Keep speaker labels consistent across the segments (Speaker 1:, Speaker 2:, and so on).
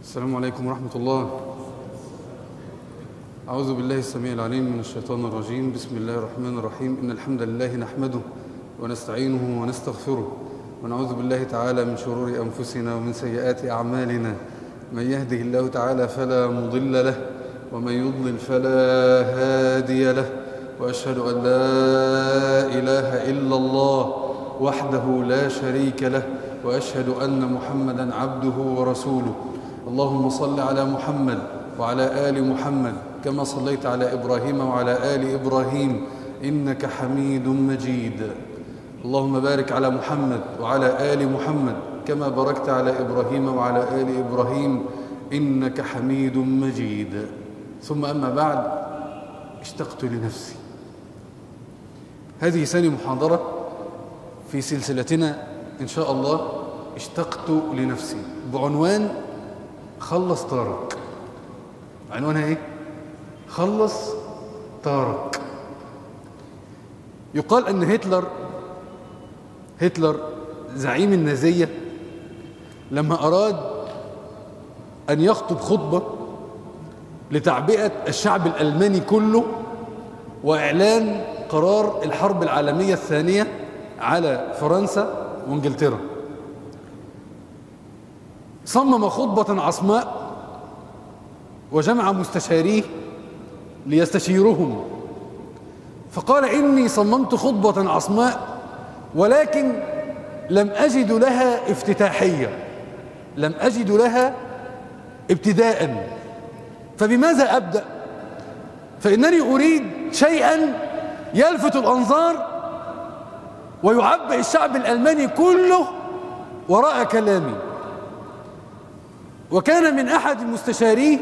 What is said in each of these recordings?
Speaker 1: السلام عليكم ورحمة الله أعوذ بالله السميع العليم من الشيطان الرجيم بسم الله الرحمن الرحيم إن الحمد لله نحمده ونستعينه ونستغفره ونعوذ بالله تعالى من شرور أنفسنا ومن سيئات أعمالنا من يهده الله تعالى فلا مضل له ومن يضلل فلا هادي له وأشهد أن لا إله إلا الله وحده لا شريك له وأشهد أن محمدا عبده ورسوله اللهم صل على محمد وعلى آل محمد كما صليت على إبراهيم وعلى آل إبراهيم إنك حميد مجيد اللهم بارك على محمد وعلى آل محمد كما باركت على إبراهيم وعلى آل إبراهيم إنك حميد مجيد ثم أما بعد اشتقت لنفسي هذه ثاني محاضرة في سلسلتنا إن شاء الله اشتقت لنفسي بعنوان خلص طارق عنوانها ايه خلص طارق يقال ان هتلر هتلر زعيم النازية لما أراد أن يخطب خطبة لتعبئة الشعب الألماني كله وإعلان قرار الحرب العالمية الثانية على فرنسا وانجلترا صمم خطبة عصماء وجمع مستشاريه ليستشيرهم فقال إني صممت خطبة عصماء ولكن لم أجد لها افتتاحية لم أجد لها ابتداء فبماذا أبدأ فإنني أريد شيئا يلفت الأنظار ويعبئ الشعب الألماني كله وراء كلامي وكان من أحد المستشاريه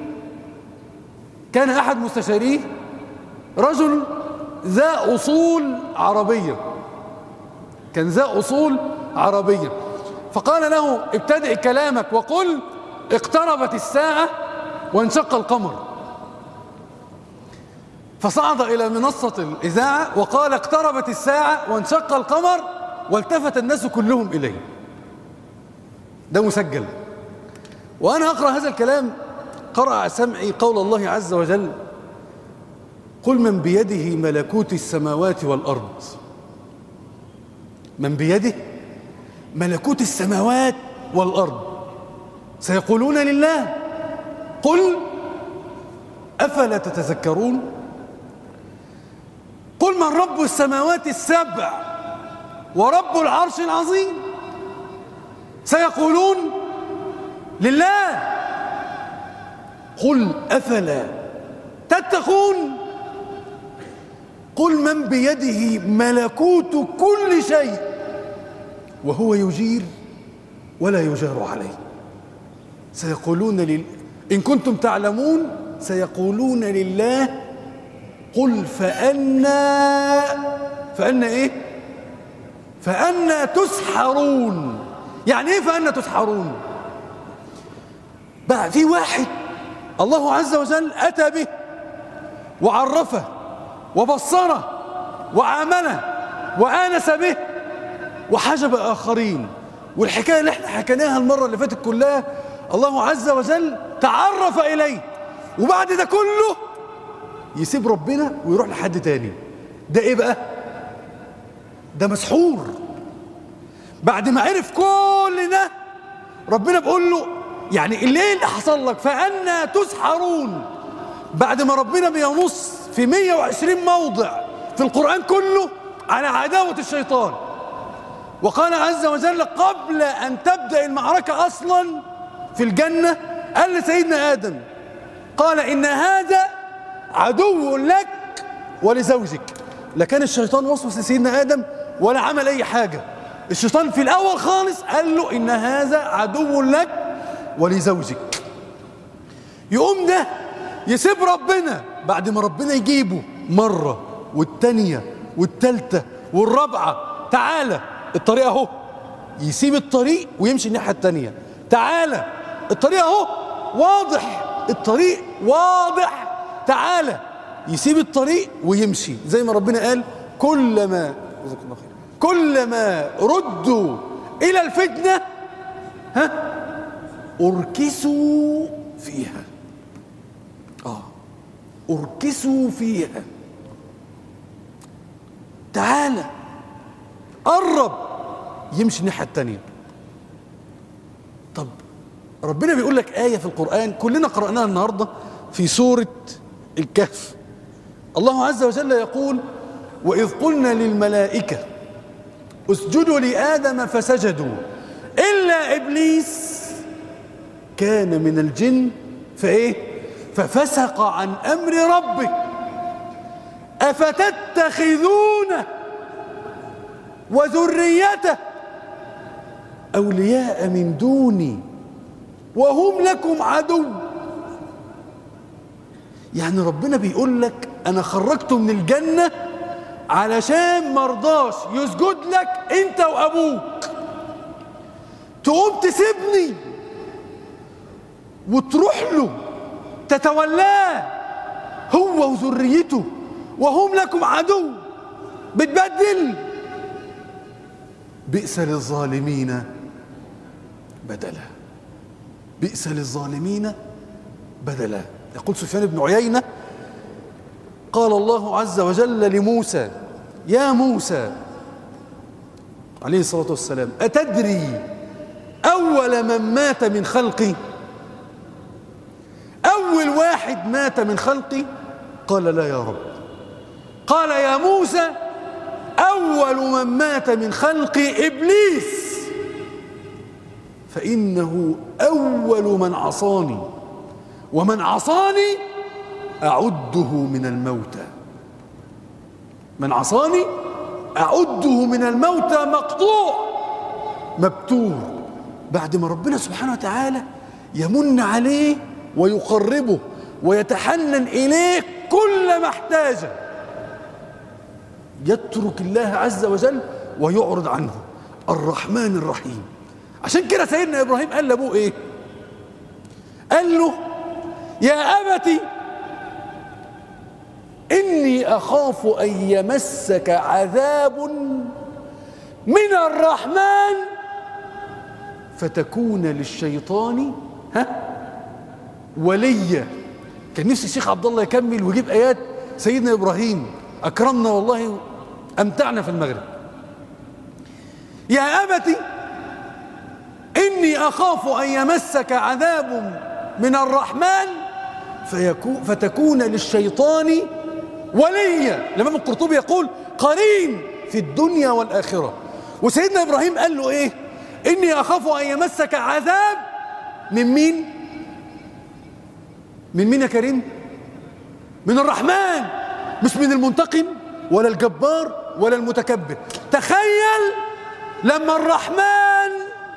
Speaker 1: كان أحد مستشاريه رجل ذا أصول عربية كان ذا أصول عربية فقال له ابتدئ كلامك وقل اقتربت الساعة وانشق القمر فصعد إلى منصة الإذاعة وقال اقتربت الساعة وانشق القمر والتفت الناس كلهم إليه ده مسجل وأنا أقرأ هذا الكلام قرأ سمعي قول الله عز وجل قل من بيده ملكوت السماوات والأرض من بيده ملكوت السماوات والأرض سيقولون لله قل أفلا تتذكرون قل من رب السماوات السبع ورب العرش العظيم سيقولون لله قل أفلا تتقون قل من بيده ملكوت كل شيء وهو يجير ولا يجار عليه سيقولون لل... إن كنتم تعلمون سيقولون لله قل فأنا فأنا إيه فأنا تسحرون يعني إيه فأنا تسحرون بقى في واحد الله عز وجل أتى به وعرفه وبصره وعامله وآنس به وحجب آخرين والحكاية اللي احنا حكيناها المرة اللي فاتت كلها الله عز وجل تعرف إليه وبعد ده كله يسيب ربنا ويروح لحد تاني ده ايه بقى ده مسحور بعد ما عرف كل ده ربنا بيقول له يعني اللي اللي حصل لك فأنا تسحرون بعد ما ربنا بينص في 120 موضع في القرآن كله على عداوة الشيطان وقال عز وجل قبل أن تبدأ المعركة أصلا في الجنة قال لسيدنا آدم قال إن هذا عدو لك ولزوجك لكان الشيطان وسوس لسيدنا آدم ولا عمل أي حاجة الشيطان في الأول خالص قال له إن هذا عدو لك ولزوجك يقوم ده يسيب ربنا بعد ما ربنا يجيبه مرة والتانية والتالتة والرابعة تعالى الطريق اهو يسيب الطريق ويمشي الناحية التانية تعالى الطريق اهو واضح الطريق واضح تعالى يسيب الطريق ويمشي زي ما ربنا قال كلما جزاك الله خير كلما ردوا إلى الفتنة ها أركسوا فيها آه أركسوا فيها تعالى قرب يمشي الناحية التانية طب ربنا بيقول لك آية في القرآن كلنا قرأناها النهاردة في سورة الكهف الله عز وجل يقول وإذ قلنا للملائكة اسجدوا لآدم فسجدوا إلا إبليس كان من الجن فإيه ففسق عن أمر ربه أفتتخذونه وذريته أولياء من دوني وهم لكم عدو يعني ربنا بيقول لك أنا خرجته من الجنة علشان مرضاش يسجد لك أنت وأبوك تقوم تسيبني وتروح له تتولاه هو وذريته وهم لكم عدو بتبدل بئس للظالمين بدلا بئس للظالمين بدلا يقول سفيان بن عيينة قال الله عز وجل لموسى يا موسى عليه الصلاة والسلام أتدري أول من مات من خلقي أول واحد مات من خلقي قال لا يا رب قال يا موسى أول من مات من خلقي إبليس فإنه أول من عصاني ومن عصاني أعده من الموتى من عصاني أعده من الموتى مقطوع مبتور بعد ما ربنا سبحانه وتعالى يمن عليه ويقربه ويتحنن إليه كل ما احتاجه يترك الله عز وجل ويعرض عنه الرحمن الرحيم عشان كده سيدنا إبراهيم قال لأبوه إيه قال له يا أبتي إني أخاف أن يمسك عذاب من الرحمن فتكون للشيطان ها وليا كان نفسي الشيخ عبد الله يكمل ويجيب آيات سيدنا إبراهيم أكرمنا والله أمتعنا في المغرب يا أبتي إني أخاف أن يمسك عذاب من الرحمن فيكون فتكون للشيطان وليا الإمام القرطبي يقول قرين في الدنيا والآخرة وسيدنا إبراهيم قال له إيه إني أخاف أن يمسك عذاب من مين من مين يا كريم من الرحمن مش من المنتقم ولا الجبار ولا المتكبر تخيل لما الرحمن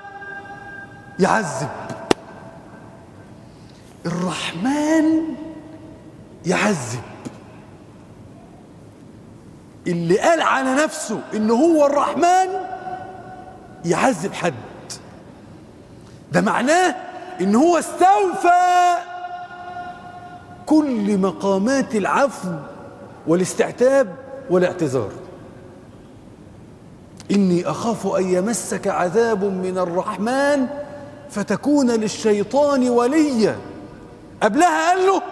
Speaker 1: يعذب الرحمن يعذب اللي قال على نفسه ان هو الرحمن يعذب حد ده معناه ان هو استوفى كل مقامات العفو والاستعتاب والاعتذار إني أخاف أن يمسك عذاب من الرحمن فتكون للشيطان وليا قبلها قال له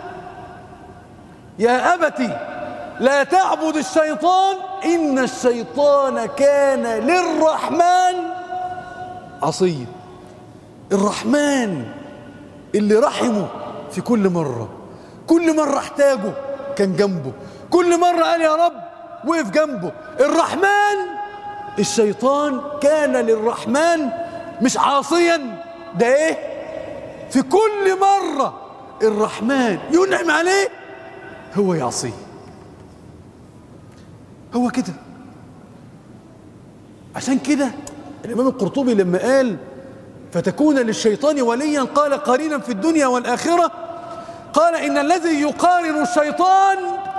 Speaker 1: يا أبتي لا تعبد الشيطان إن الشيطان كان للرحمن عصيا الرحمن اللي رحمه في كل مرة كل مرة احتاجه كان جنبه كل مرة قال يا رب وقف جنبه الرحمن الشيطان كان للرحمن مش عاصيا ده ايه في كل مرة الرحمن ينعم عليه هو يعصيه هو كده عشان كده الإمام القرطبي لما قال فتكون للشيطان وليا قال قرينا في الدنيا والآخرة قال إن الذي يقارن الشيطان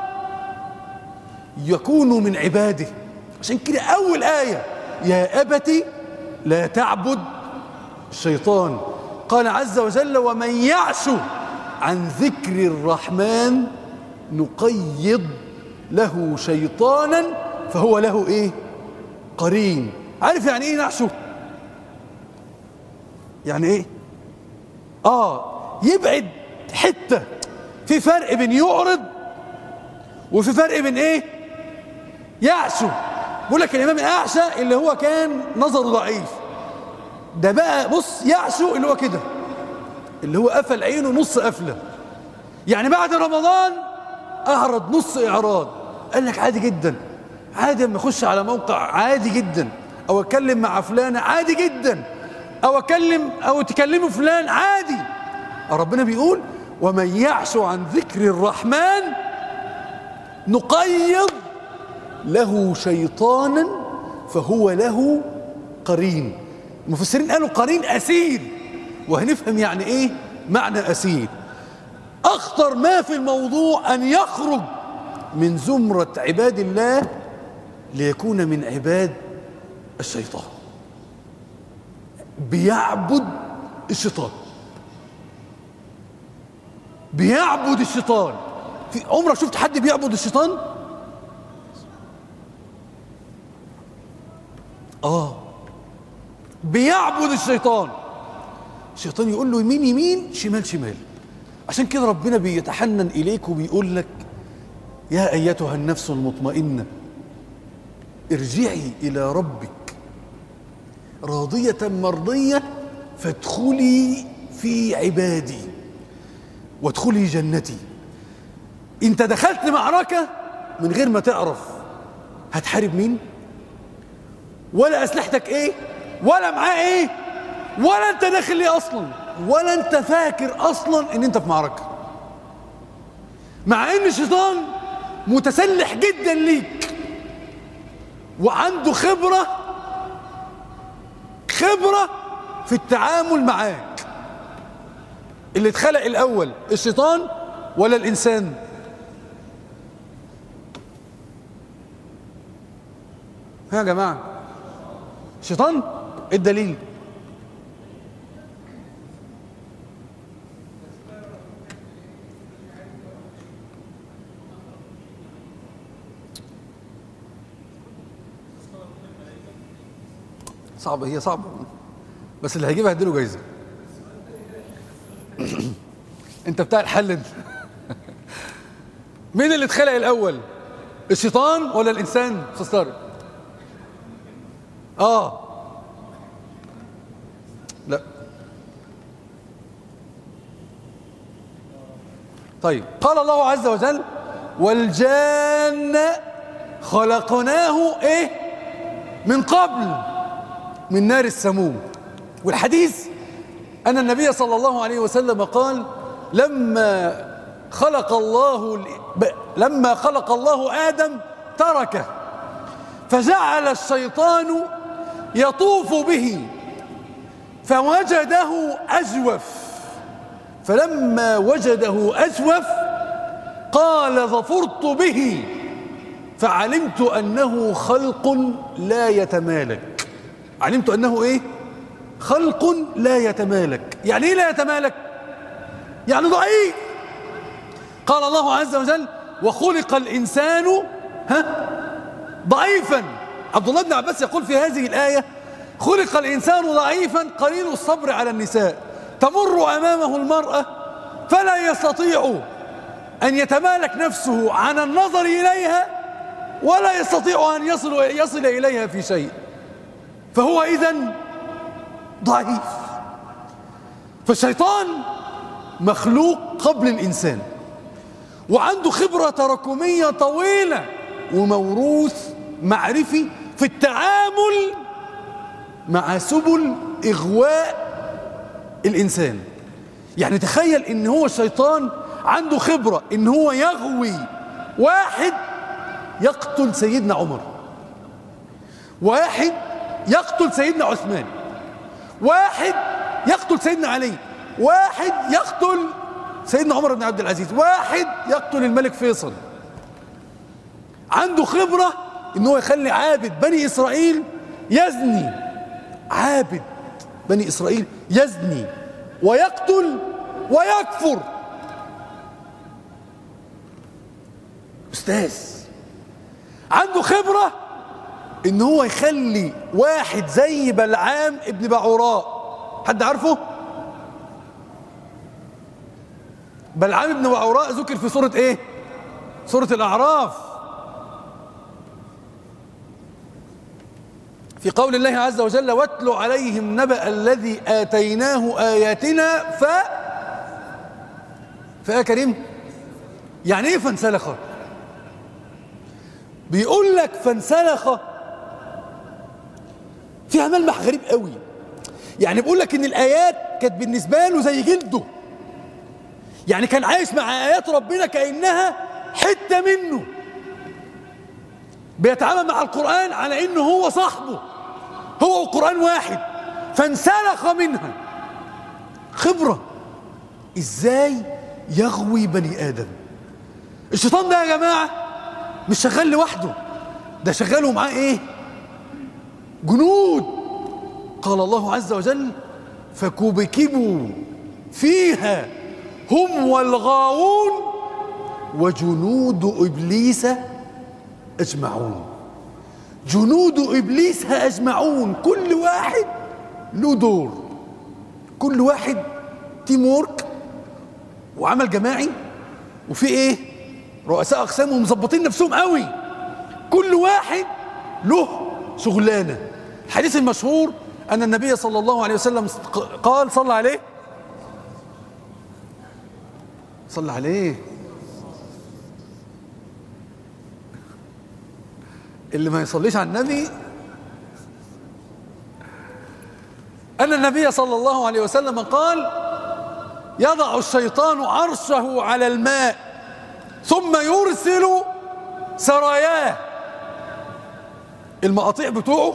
Speaker 1: يكون من عباده عشان كده أول آية يا أبتي لا تعبد الشيطان قال عز وجل ومن يعش عن ذكر الرحمن نقيض له شيطانا فهو له ايه قرين عارف يعني ايه نعشه يعني ايه اه يبعد حته في فرق بين يعرض وفي فرق بين ايه يعشو بيقول لك الامام الاعشى اللي هو كان نظره ضعيف ده بقى بص يعشو اللي هو كده اللي هو قفل عينه نص قفله يعني بعد رمضان اعرض نص اعراض قال لك عادي جدا عادي اما اخش على موقع عادي جدا او اتكلم مع فلان عادي جدا او اكلم او تكلموا فلان عادي ربنا بيقول ومن يعش عن ذكر الرحمن نقيض له شيطانا فهو له قرين المفسرين قالوا قرين أسير وهنفهم يعني إيه معنى أسير أخطر ما في الموضوع أن يخرج من زمرة عباد الله ليكون من عباد الشيطان بيعبد الشيطان بيعبد الشيطان في عمرك شفت حد بيعبد الشيطان اه بيعبد الشيطان الشيطان يقول له يمين يمين شمال شمال عشان كده ربنا بيتحنن إليك وبيقول لك يا أيتها النفس المطمئنة ارجعي إلى ربك راضية مرضية فادخلي في عبادي وادخلي جنتي انت دخلت معركة من غير ما تعرف هتحارب مين ولا أسلحتك ايه ولا معاه ايه ولا انت داخل ليه اصلا ولا انت فاكر اصلا ان انت في معركة مع ان الشيطان متسلح جدا ليك وعنده خبرة خبرة في التعامل معاك اللي اتخلق الاول الشيطان ولا الانسان ها يا جماعة الشيطان ايه الدليل صعبة هي صعبة بس اللي هيجيبها هديله جايزة انت بتاع الحل انت مين اللي اتخلق الاول الشيطان ولا الانسان استاذ طارق اه لا طيب قال الله عز وجل والجان خلقناه ايه من قبل من نار السموم والحديث أن النبي صلى الله عليه وسلم قال لما خلق الله لما خلق الله آدم تركه فجعل الشيطان يطوف به فوجده أجوف فلما وجده أجوف قال ظفرت به فعلمت أنه خلق لا يتمالك علمت أنه إيه خلق لا يتمالك يعني إيه لا يتمالك يعني ضعيف قال الله عز وجل وخلق الإنسان ها ضعيفا عبد الله بن عباس يقول في هذه الآية خلق الإنسان ضعيفا قليل الصبر على النساء تمر أمامه المرأة فلا يستطيع أن يتمالك نفسه عن النظر إليها ولا يستطيع أن يصل, يصل إليها في شيء فهو إذن ضعيف فالشيطان مخلوق قبل الإنسان وعنده خبرة تراكمية طويلة وموروث معرفي في التعامل مع سبل إغواء الإنسان يعني تخيل إن هو الشيطان عنده خبرة إن هو يغوي واحد يقتل سيدنا عمر واحد يقتل سيدنا عثمان واحد يقتل سيدنا علي واحد يقتل سيدنا عمر بن عبد العزيز واحد يقتل الملك فيصل عنده خبرة ان هو يخلي عابد بني اسرائيل يزني عابد بني اسرائيل يزني ويقتل ويكفر استاذ عنده خبرة ان هو يخلي واحد زي بلعام ابن بعوراء حد عارفه بلعام بن وعوراء ذكر في سورة ايه سورة الأعراف في قول الله عز وجل واتل عليهم نبأ الذي آتيناه آياتنا ف فيا كريم يعني ايه فانسلخ بيقول لك فانسلخ فيها ملمح غريب قوي يعني بيقول لك ان الايات كانت بالنسبه له زي جلده يعني كان عايش مع ايات ربنا كانها حته منه بيتعامل مع القران على انه هو صاحبه هو والقران واحد فانسلخ منها خبره ازاي يغوي بني ادم الشيطان ده يا جماعه مش شغال لوحده ده شغاله معاه ايه جنود قال الله عز وجل فكبكبوا فيها هم والغاوون وجنود إبليس أجمعون جنود إبليس أجمعون كل واحد له دور كل واحد تيم وورك وعمل جماعي وفي ايه رؤساء اقسام ومظبطين نفسهم قوي كل واحد له شغلانه الحديث المشهور أن النبي صلى الله عليه وسلم قال صلى عليه صلى عليه اللي ما يصليش على النبي أن النبي صلى الله عليه وسلم قال يضع الشيطان عرشه على الماء ثم يرسل سراياه المقاطيع بتوعه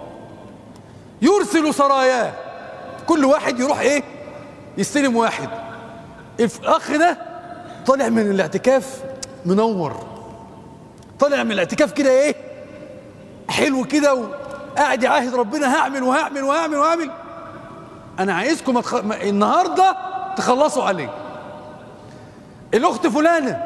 Speaker 1: يرسل سراياه كل واحد يروح ايه يستلم واحد الاخ ده طالع من الاعتكاف منور طالع من الاعتكاف كده ايه حلو كده وقاعد يعاهد ربنا هعمل وهعمل وهعمل وهعمل انا عايزكم أتخ... النهارده تخلصوا عليه الاخت فلانه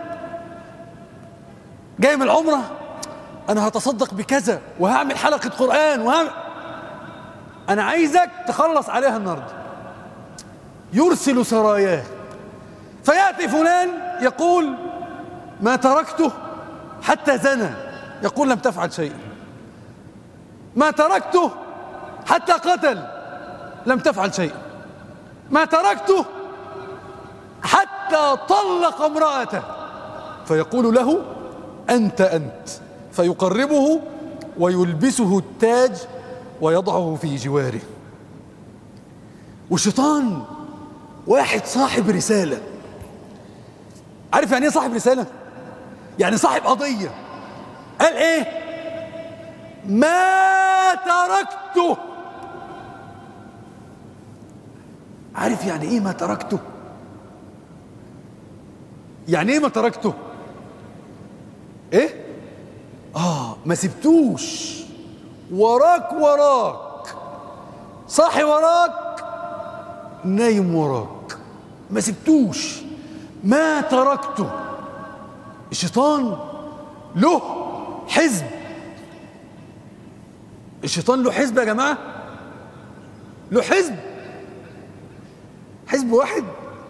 Speaker 1: جايه من العمره انا هتصدق بكذا وهعمل حلقه قران وهعمل انا عايزك تخلص عليها النهارده يرسل سراياه فياتي فلان يقول ما تركته حتى زنى يقول لم تفعل شيئا ما تركته حتى قتل لم تفعل شيئا ما تركته حتى طلق امرأته فيقول له أنت أنت فيقربه ويلبسه التاج ويضعه في جواره والشيطان واحد صاحب رسالة عارف يعني ايه صاحب رسالة يعني صاحب قضية قال ايه ما تركته عارف يعني ايه ما تركته يعني ايه ما تركته ايه اه ما سبتوش وراك وراك صاحي وراك نايم وراك ما سبتوش ما تركته الشيطان له حزب الشيطان له حزب يا جماعة له حزب حزب واحد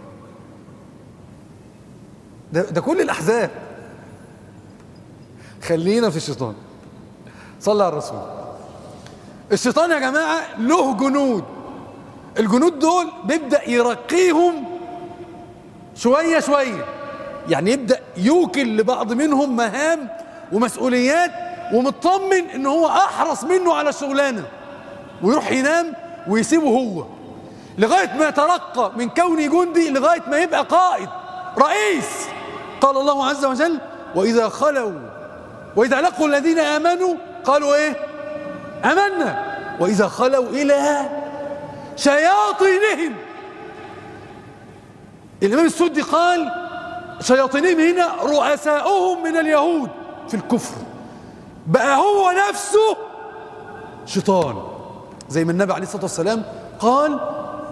Speaker 1: ده, ده كل الأحزاب خلينا في الشيطان صلى على الرسول الشيطان يا جماعة له جنود الجنود دول بيبدأ يرقيهم شوية شوية يعني يبدأ يوكل لبعض منهم مهام ومسؤوليات ومطمن ان هو احرص منه على الشغلانة ويروح ينام ويسيبه هو لغاية ما يترقى من كونه جندي لغاية ما يبقى قائد رئيس قال الله عز وجل وإذا خلوا وإذا لقوا الذين آمنوا قالوا إيه آمنا وإذا خلوا إلى شياطينهم الإمام السدي قال شياطينهم هنا رؤساؤهم من اليهود في الكفر بقى هو نفسه شيطان زي ما النبي عليه الصلاة والسلام قال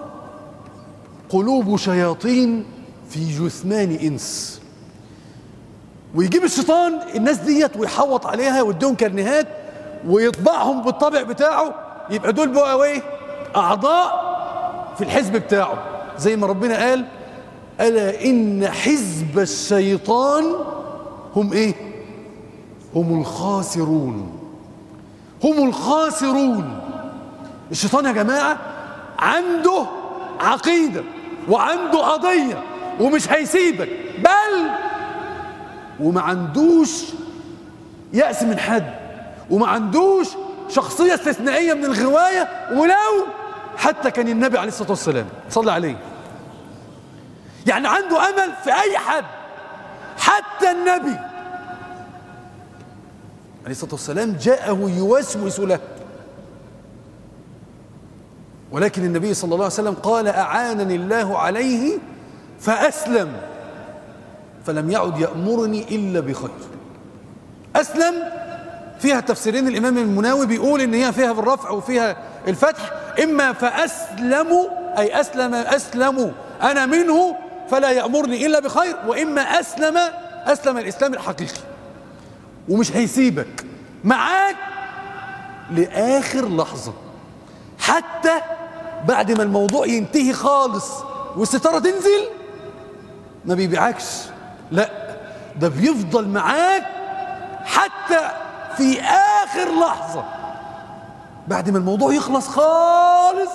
Speaker 1: قلوب شياطين في جثمان إنس ويجيب الشيطان الناس ديت ويحوط عليها ويديهم كرنيهات ويطبعهم بالطبع بتاعه يبقى دول بقى ايه اعضاء في الحزب بتاعه زي ما ربنا قال ألا إن حزب الشيطان هم إيه هم الخاسرون هم الخاسرون الشيطان يا جماعة عنده عقيدة وعنده قضية ومش هيسيبك بل وما عندوش يأس من حد وما عندوش شخصية استثنائية من الغواية ولو حتى كان النبي عليه الصلاة والسلام صلى عليه يعني عنده أمل في أي حد حتى النبي عليه الصلاة والسلام جاءه يوسوس له ولكن النبي صلى الله عليه وسلم قال أعانني الله عليه فأسلم فلم يعد يأمرني إلا بخير أسلم فيها تفسيرين الإمام المناوي بيقول إن هي فيها بالرفع وفيها الفتح إما فأسلموا أي أسلم أسلموا أنا منه فلا يأمرني إلا بخير وإما أسلم أسلم الإسلام الحقيقي ومش هيسيبك معاك لآخر لحظة حتى بعد ما الموضوع ينتهي خالص والستارة تنزل ما بيبيعكش لا ده بيفضل معاك حتى في آخر لحظة بعد ما الموضوع يخلص خالص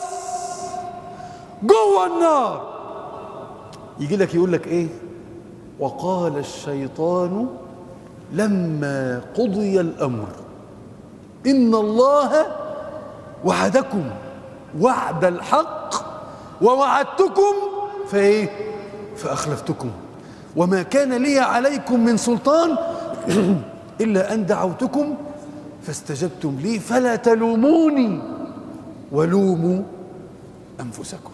Speaker 1: جوه النار يجي لك يقول لك ايه وقال الشيطان لما قضي الأمر إن الله وعدكم وعد الحق ووعدتكم فايه فأخلفتكم وما كان لي عليكم من سلطان إلا أن دعوتكم فاستجبتم لي فلا تلوموني ولوموا أنفسكم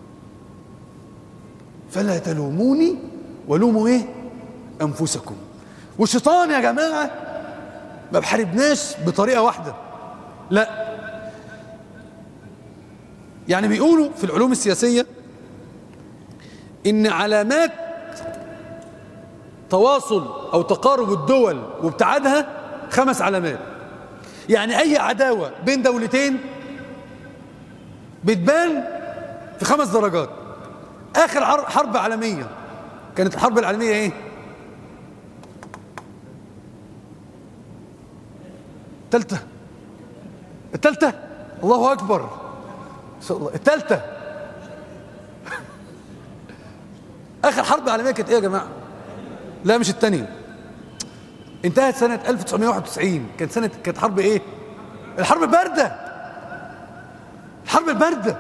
Speaker 1: فلا تلوموني ولوموا إيه أنفسكم والشيطان يا جماعة ما بحاربناش بطريقة واحدة لا يعني بيقولوا في العلوم السياسية إن علامات تواصل أو تقارب الدول وابتعادها خمس علامات يعني أي عداوة بين دولتين بتبان في خمس درجات آخر حرب عالمية كانت الحرب العالمية إيه؟ التالتة التالتة الله أكبر إن شاء الله التالتة آخر حرب عالمية كانت إيه يا جماعة؟ لا مش الثانية انتهت سنة 1991 كانت سنة كانت حرب ايه الحرب الباردة الحرب الباردة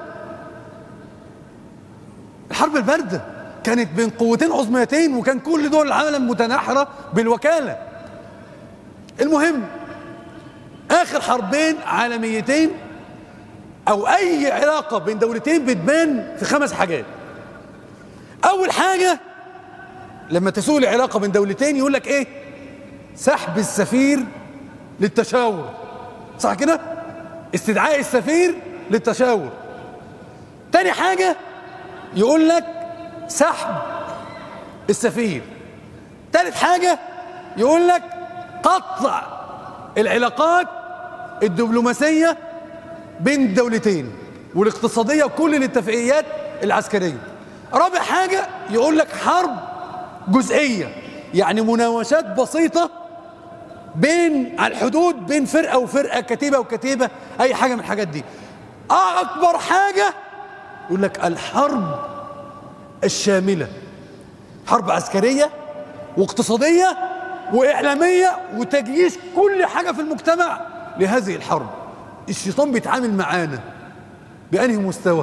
Speaker 1: الحرب الباردة كانت بين قوتين عظميتين وكان كل دول العالم متناحرة بالوكالة المهم آخر حربين عالميتين أو أي علاقة بين دولتين بتبان في خمس حاجات أول حاجة لما تسوء العلاقة بين دولتين يقول لك ايه سحب السفير للتشاور صح كده استدعاء السفير للتشاور تاني حاجة يقول لك سحب السفير تالت حاجة يقول لك قطع العلاقات الدبلوماسية بين الدولتين والاقتصادية وكل الاتفاقيات العسكرية رابع حاجة يقول لك حرب جزئية يعني مناوشات بسيطة بين على الحدود بين فرقة وفرقة كتيبة وكتيبة أي حاجة من الحاجات دي أكبر حاجة يقول لك الحرب الشاملة حرب عسكرية واقتصادية وإعلامية وتجييش كل حاجة في المجتمع لهذه الحرب الشيطان بيتعامل معانا بأنهي مستوى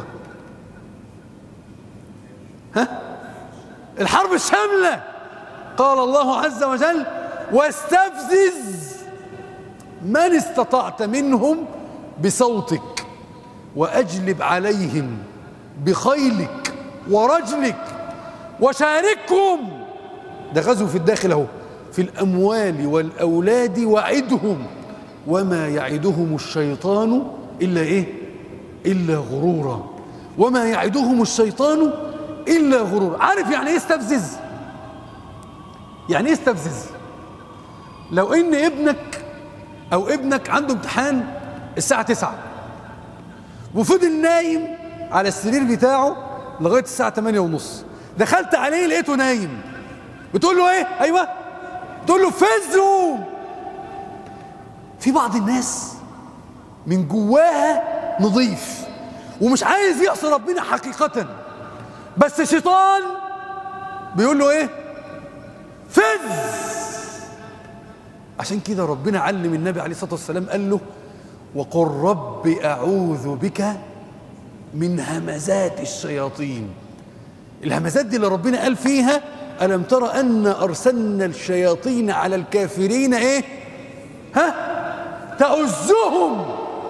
Speaker 1: ها الحرب الشاملة قال الله عز وجل واستفزز من استطعت منهم بصوتك وأجلب عليهم بخيلك ورجلك وشاركهم ده غزو في الداخل اهو في الأموال والأولاد وعدهم وما يعدهم الشيطان إلا إيه إلا غرورا وما يعدهم الشيطان إلا غرور عارف يعني إيه استفزز يعني إيه استفزز لو إن ابنك أو ابنك عنده امتحان الساعة تسعة وفضل نايم على السرير بتاعه لغاية الساعة 8 ونص دخلت عليه لقيته نايم بتقول له ايه ايوه تقول له فزوا في بعض الناس من جواها نظيف ومش عايز يعصي ربنا حقيقة بس الشيطان بيقول له ايه فز عشان كده ربنا علم النبي عليه الصلاة والسلام قال له وقل رب أعوذ بك من همزات الشياطين الهمزات دي اللي ربنا قال فيها ألم ترى أن أرسلنا الشياطين على الكافرين إيه ها تؤزهم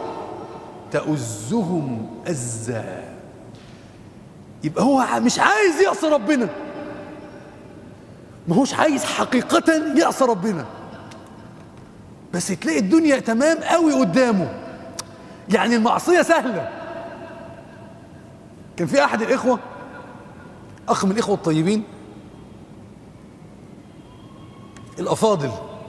Speaker 1: تؤزهم أزا يبقى هو مش عايز يعصي ربنا ما هوش عايز حقيقة يعصي ربنا بس تلاقي الدنيا تمام قوي قدامه يعني المعصية سهلة كان في أحد الإخوة أخ من الإخوة الطيبين الأفاضل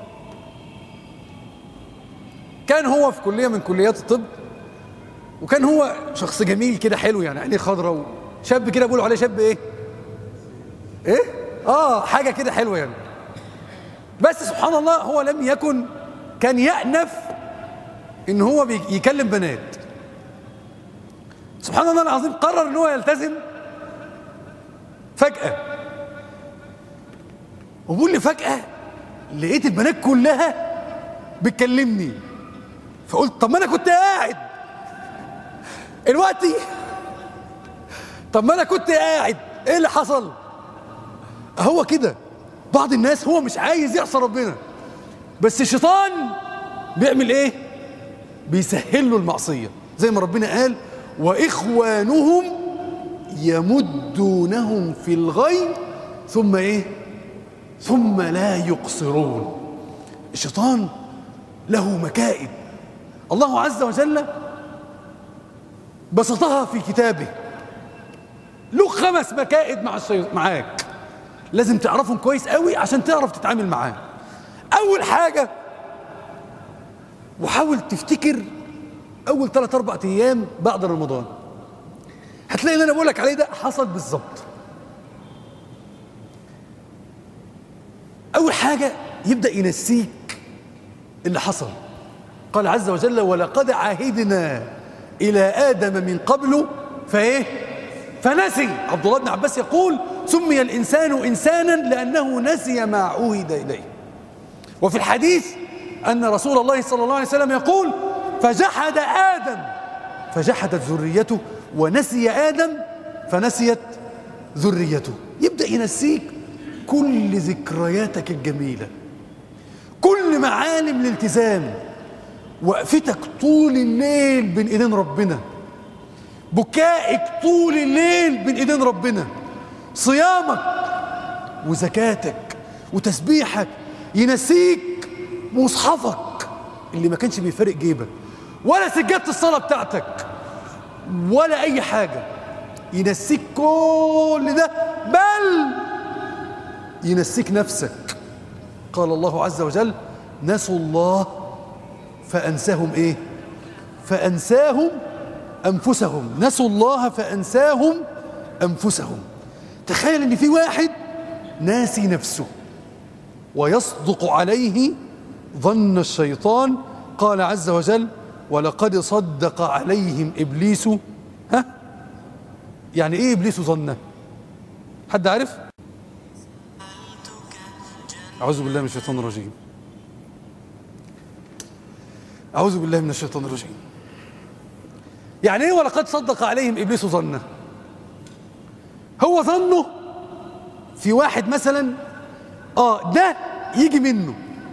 Speaker 1: كان هو في كلية من كليات الطب وكان هو شخص جميل كده حلو يعني عينيه خضراء شاب كده بيقولوا عليه شاب ايه ايه اه حاجة كده حلوة يعني بس سبحان الله هو لم يكن كان يأنف ان هو يكلم بنات سبحان الله العظيم قرر ان هو يلتزم فجأة وبقول لي فجأة لقيت البنات كلها بتكلمني فقلت طب ما انا كنت قاعد دلوقتي طب ما انا كنت قاعد ايه اللي حصل هو كده بعض الناس هو مش عايز يعصى ربنا بس الشيطان بيعمل ايه بيسهل له المعصيه زي ما ربنا قال واخوانهم يمدونهم في الغي ثم ايه ثم لا يقصرون الشيطان له مكائد الله عز وجل بسطها في كتابه له خمس مكائد مع الشيطان معاك لازم تعرفهم كويس قوي عشان تعرف تتعامل معاه اول حاجه وحاول تفتكر اول ثلاث اربع ايام بعد رمضان هتلاقي اللي انا بقول لك عليه ده حصل بالظبط اول حاجه يبدا ينسيك اللي حصل قال عز وجل ولقد عهدنا الى ادم من قبل فايه فنسي عبد الله بن عباس يقول سمي الانسان انسانا لانه نسي ما عهد اليه وفي الحديث ان رسول الله صلى الله عليه وسلم يقول فجحد ادم فجحدت ذريته ونسي ادم فنسيت ذريته يبدا ينسيك كل ذكرياتك الجميله كل معالم الالتزام وقفتك طول الليل بين ايدين ربنا بكائك طول الليل بين ايدين ربنا صيامك وزكاتك وتسبيحك ينسيك مصحفك اللي ما كانش بيفرق جيبك ولا سجادة الصلاة بتاعتك ولا أي حاجة ينسيك كل ده بل ينسيك نفسك قال الله عز وجل نسوا الله فأنساهم إيه فأنساهم أنفسهم نسوا الله فأنساهم أنفسهم تخيل إن في واحد ناسي نفسه ويصدق عليه ظن الشيطان قال عز وجل ولقد صدق عليهم إبليس ها يعني إيه إبليس ظنه حد عارف أعوذ بالله من الشيطان الرجيم أعوذ بالله من الشيطان الرجيم يعني ايه ولقد صدق عليهم ابليس ظنه هو ظنه في واحد مثلا اه ده يجي منه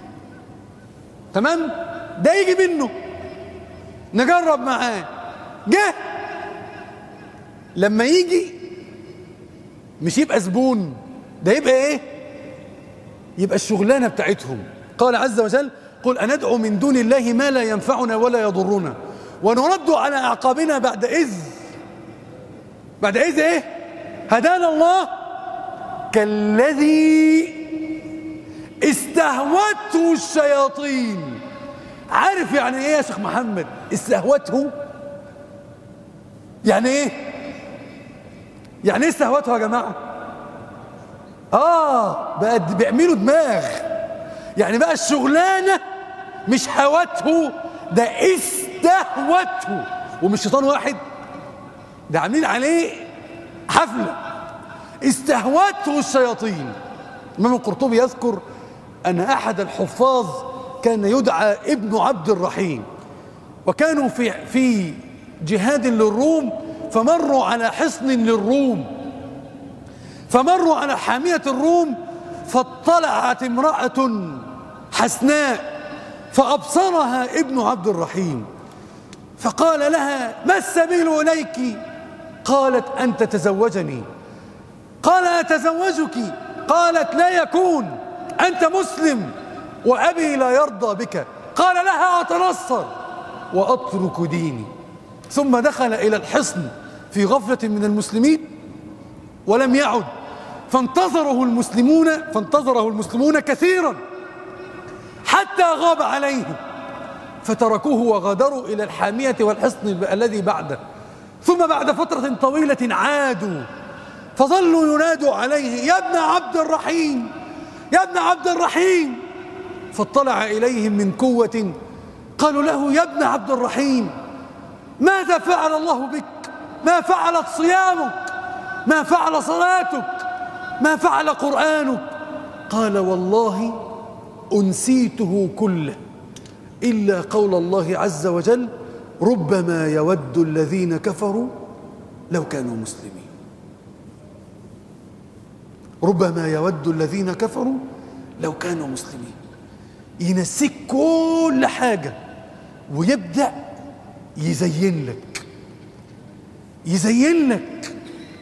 Speaker 1: تمام ده يجي منه نجرب معاه جه لما يجي مش يبقى زبون ده يبقى ايه يبقى الشغلانه بتاعتهم قال عز وجل قل أندعو من دون الله ما لا ينفعنا ولا يضرنا ونرد على أعقابنا بعد إذ بعد إذ إيه هدانا الله كالذي استهوته الشياطين عارف يعني ايه يا شيخ محمد استهوته يعني ايه يعني ايه استهوته يا جماعه اه بقى بيعملوا دماغ يعني بقى الشغلانه مش هوته ده استهوته ومش شيطان واحد ده عاملين عليه حفله استهوته الشياطين الإمام القرطبي يذكر أن أحد الحفاظ كان يدعى ابن عبد الرحيم وكانوا في في جهاد للروم فمروا على حصن للروم فمروا على حامية الروم فاطلعت امرأة حسناء فأبصرها ابن عبد الرحيم فقال لها ما السبيل إليك قالت أن تتزوجني قال أتزوجك قالت لا يكون أنت مسلم وأبي لا يرضى بك قال لها أتنصر وأترك ديني ثم دخل إلى الحصن في غفلة من المسلمين ولم يعد فانتظره المسلمون فانتظره المسلمون كثيرا حتى غاب عليهم فتركوه وغادروا إلى الحامية والحصن الذي بعده ثم بعد فترة طويلة عادوا فظلوا ينادوا عليه يا ابن عبد الرحيم يا ابن عبد الرحيم فاطلع إليهم من قوة قالوا له يا ابن عبد الرحيم ماذا فعل الله بك ما فعلت صيامك ما فعل صلاتك ما فعل قرآنك قال والله أنسيته كله إلا قول الله عز وجل ربما يود الذين كفروا لو كانوا مسلمين ربما يود الذين كفروا لو كانوا مسلمين ينسيك كل حاجة ويبدأ يزين لك يزين لك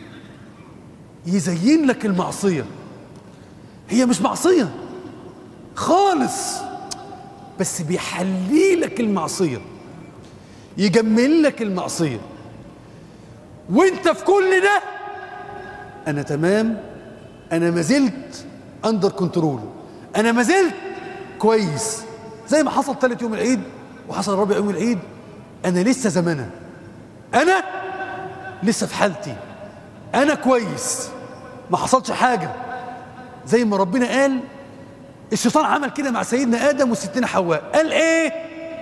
Speaker 1: يزين لك المعصية هي مش معصية خالص بس بيحلي لك المعصية يجمل لك المعصية وانت في كل ده انا تمام انا ما زلت اندر كنترول انا ما زلت كويس زي ما حصل ثالث يوم العيد وحصل رابع يوم العيد انا لسه زمانه انا لسه في حالتي انا كويس ما حصلش حاجه زي ما ربنا قال الشيطان عمل كده مع سيدنا ادم وستنا حواء قال ايه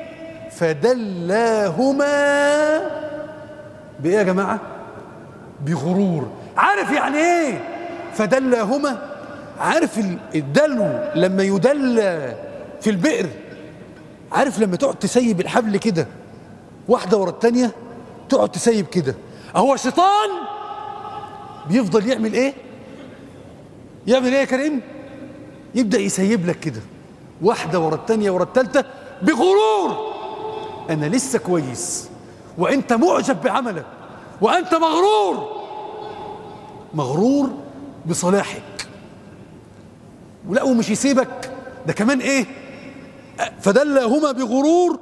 Speaker 1: فدلاهما بايه يا جماعه بغرور عارف يعني ايه فدلاهما عارف الدلو لما يدلى في البئر عارف لما تقعد تسيب الحبل كده واحدة ورا التانية تقعد تسيب كده هو الشيطان بيفضل يعمل ايه يعمل ايه يا كريم يبدأ يسيب لك كده واحدة ورا التانية ورا التالتة بغرور أنا لسه كويس وأنت معجب بعملك وأنت مغرور مغرور بصلاحك ولا ومش يسيبك ده كمان ايه فدلهما بغرور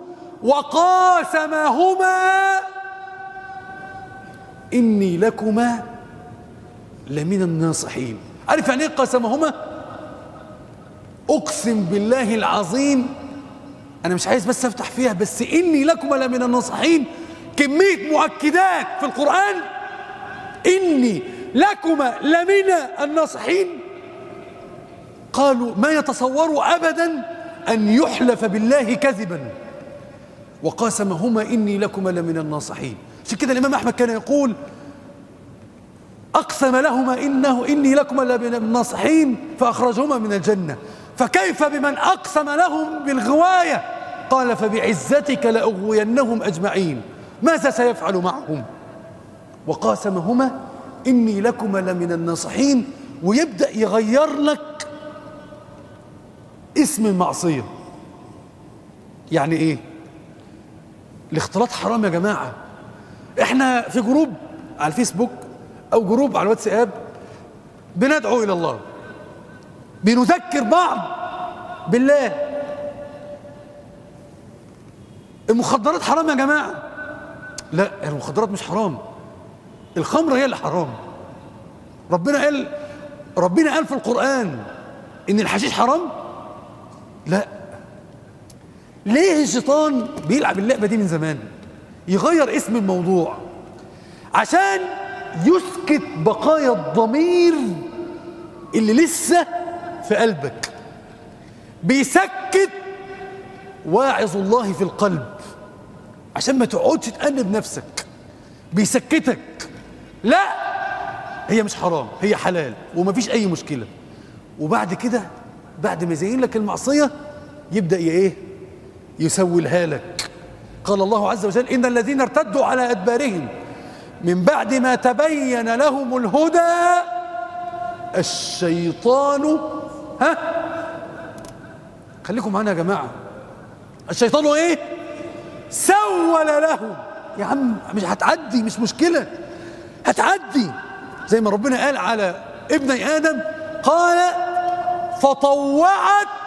Speaker 1: وقاسمهما إني لكما لمن الناصحين عارف يعني ايه قاسمهما أقسم بالله العظيم أنا مش عايز بس أفتح فيها بس إني لكما لمن الناصحين كمية مؤكدات في القرآن إني لكما لمن الناصحين قالوا ما يتصوروا أبدا أن يحلف بالله كذبا وقاسمهما إني لكما لمن الناصحين عشان كده الإمام أحمد كان يقول أقسم لهما إنه إني لكما لمن الناصحين فأخرجهما من الجنة فكيف بمن أقسم لهم بالغواية قال فبعزتك لأغوينهم أجمعين ماذا سيفعل معهم وقاسمهما إني لكما لمن الناصحين ويبدأ يغير لك اسم المعصية يعني ايه الاختلاط حرام يا جماعة احنا في جروب على الفيسبوك او جروب على الواتساب بندعو الى الله بنذكر بعض بالله المخدرات حرام يا جماعة لا المخدرات مش حرام الخمر هي اللي حرام ربنا قال ربنا قال في القرآن ان الحشيش حرام لا ليه الشيطان بيلعب اللعبة دي من زمان يغير اسم الموضوع عشان يسكت بقايا الضمير اللي لسه في قلبك بيسكت واعظ الله في القلب عشان ما تقعدش تأنب نفسك بيسكتك لا هي مش حرام هي حلال ومفيش أي مشكلة وبعد كده بعد ما يزين لك المعصية يبدأ ايه يسولها لك قال الله عز وجل إن الذين ارتدوا على أدبارهم من بعد ما تبين لهم الهدى الشيطان ها خليكم معانا يا جماعة الشيطان ايه سول له يا عم مش هتعدي مش مشكلة هتعدي زي ما ربنا قال على ابن آدم قال فطوعت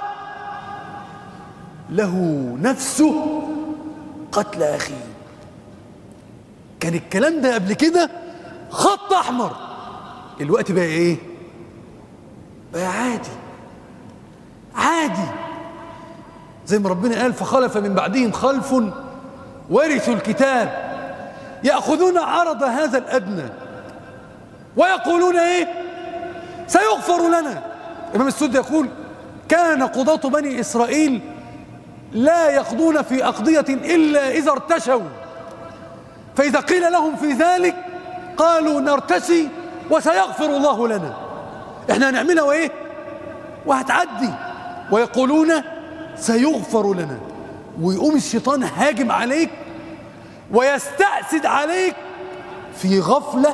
Speaker 1: له نفسه قتل أخيه كان الكلام ده قبل كده خط أحمر الوقت بقى إيه بقى عادي عادي زي ما ربنا قال فخلف من بعدهم خلف ورثوا الكتاب يأخذون عرض هذا الأدنى ويقولون إيه سيغفر لنا الإمام السود يقول كان قضاة بني إسرائيل لا يقضون في أقضية إلا إذا ارتشوا فإذا قيل لهم في ذلك قالوا نرتشي وسيغفر الله لنا احنا هنعملها وايه وهتعدي ويقولون سيغفر لنا ويقوم الشيطان هاجم عليك ويستأسد عليك في غفلة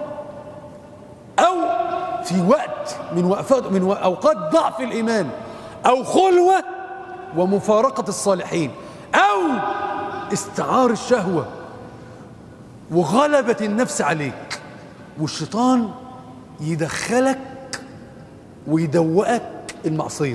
Speaker 1: أو في وقت من وقفات من أوقات ضعف الإيمان أو خلوة ومفارقة الصالحين أو استعار الشهوة وغلبة النفس عليك والشيطان يدخلك ويدوقك المعصية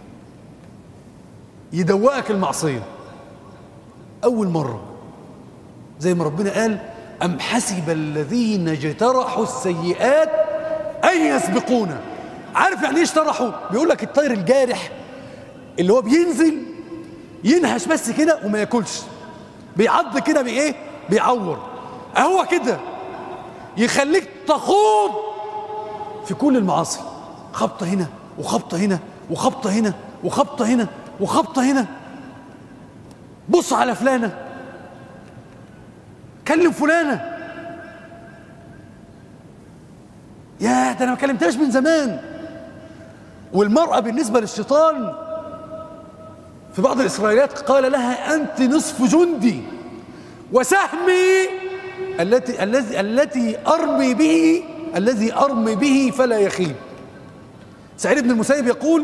Speaker 1: يدوقك المعصية أول مرة زي ما ربنا قال أم حسب الذين اجترحوا السيئات أن يسبقونا عارف يعني ايه اجترحوا بيقول لك الطير الجارح اللي هو بينزل ينهش بس كده وما ياكلش بيعض كده بايه بيعور اهو كده يخليك تخوض في كل المعاصي خبطه هنا وخبطه هنا وخبطه هنا وخبطه هنا وخبطه هنا بص على فلانه كلم فلانه يا ده انا ما كلمتهاش من زمان والمراه بالنسبه للشيطان في بعض الإسرائيليات قال لها أنت نصف جندي وسهمي التي الذي التي أرمي به الذي أرمي به فلا يخيب سعيد بن المسيب يقول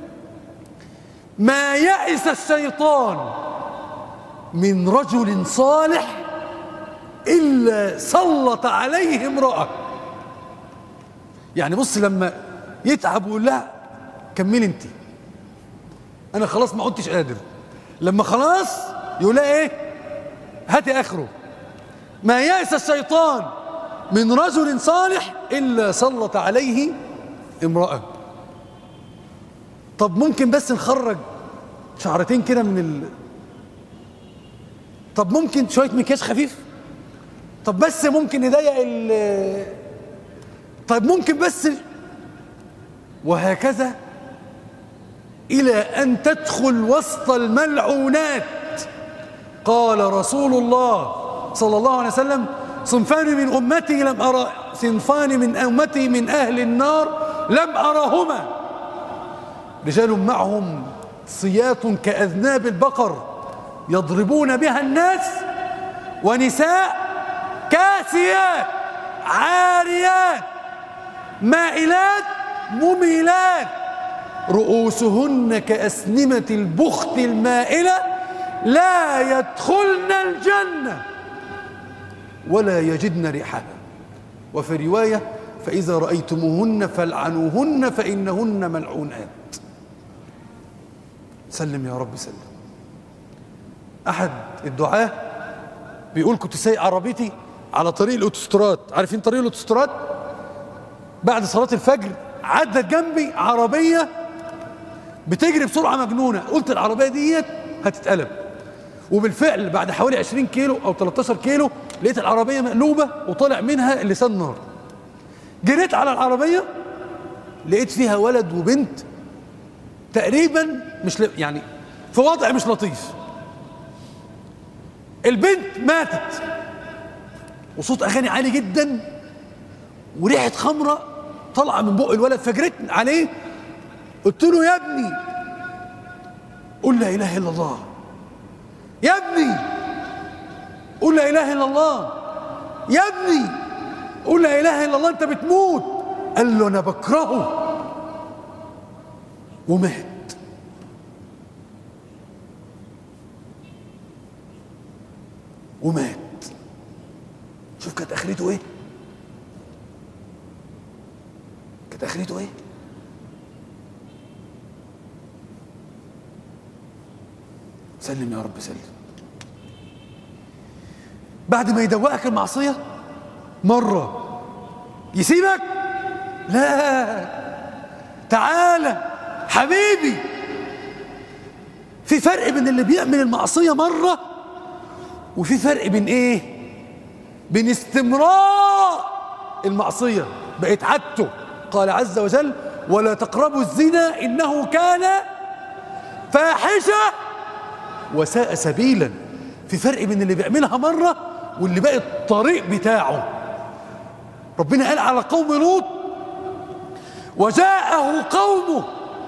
Speaker 1: ما يئس الشيطان من رجل صالح إلا سلط عليه امرأة يعني بص لما يتعب ويقول لها كملي انت انا خلاص ما عدتش قادر لما خلاص يقول لها ايه هاتي اخره ما يأس الشيطان من رجل صالح الا سلط عليه امرأة طب ممكن بس نخرج شعرتين كده من ال... طب ممكن شوية مكياج خفيف طب بس ممكن نضيق ال طيب ممكن بس وهكذا إلى أن تدخل وسط الملعونات قال رسول الله صلى الله عليه وسلم صنفان من أمتي لم أرى صنفان من أمتي من أهل النار لم أرهما رجال معهم صيات كأذناب البقر يضربون بها الناس ونساء كاسيات عاريات مائلات مميلات رؤوسهن كأسنمة البخت المائلة لا يدخلن الجنة ولا يجدن ريحها وفي رواية فإذا رأيتموهن فالعنوهن فإنهن ملعونات سلم يا رب سلم أحد الدعاة بيقول كنت سايق عربيتي على طريق الأوتوستراد عارفين طريق الأوتوستراد بعد صلاة الفجر عدت جنبي عربية بتجري بسرعة مجنونة قلت العربية ديت هتتقلب وبالفعل بعد حوالي 20 كيلو أو 13 كيلو لقيت العربية مقلوبة وطلع منها لسان نار جريت على العربية لقيت فيها ولد وبنت تقريبا مش ل... يعني في وضع مش لطيف البنت ماتت وصوت اغاني عالي جدا وريحه خمره طالعه من بق الولد فجرت عليه قلت له يا ابني قل لا اله الا الله يا ابني قل لا اله الا الله يا ابني قل لا اله الا الله انت بتموت قال له انا بكرهه ومات ومات شوف كانت اخرته ايه كانت اخرته ايه سلم يا رب سلم بعد ما يدوقك المعصيه مره يسيبك لا تعالى حبيبي في فرق بين اللي بيعمل المعصيه مره وفي فرق بين ايه بين استمرار المعصيه بقت عادته قال عز وجل ولا تقربوا الزنا انه كان فاحشه وساء سبيلا في فرق بين اللي بيعملها مره واللي بقى الطريق بتاعه ربنا قال على قوم لوط وجاءه قومه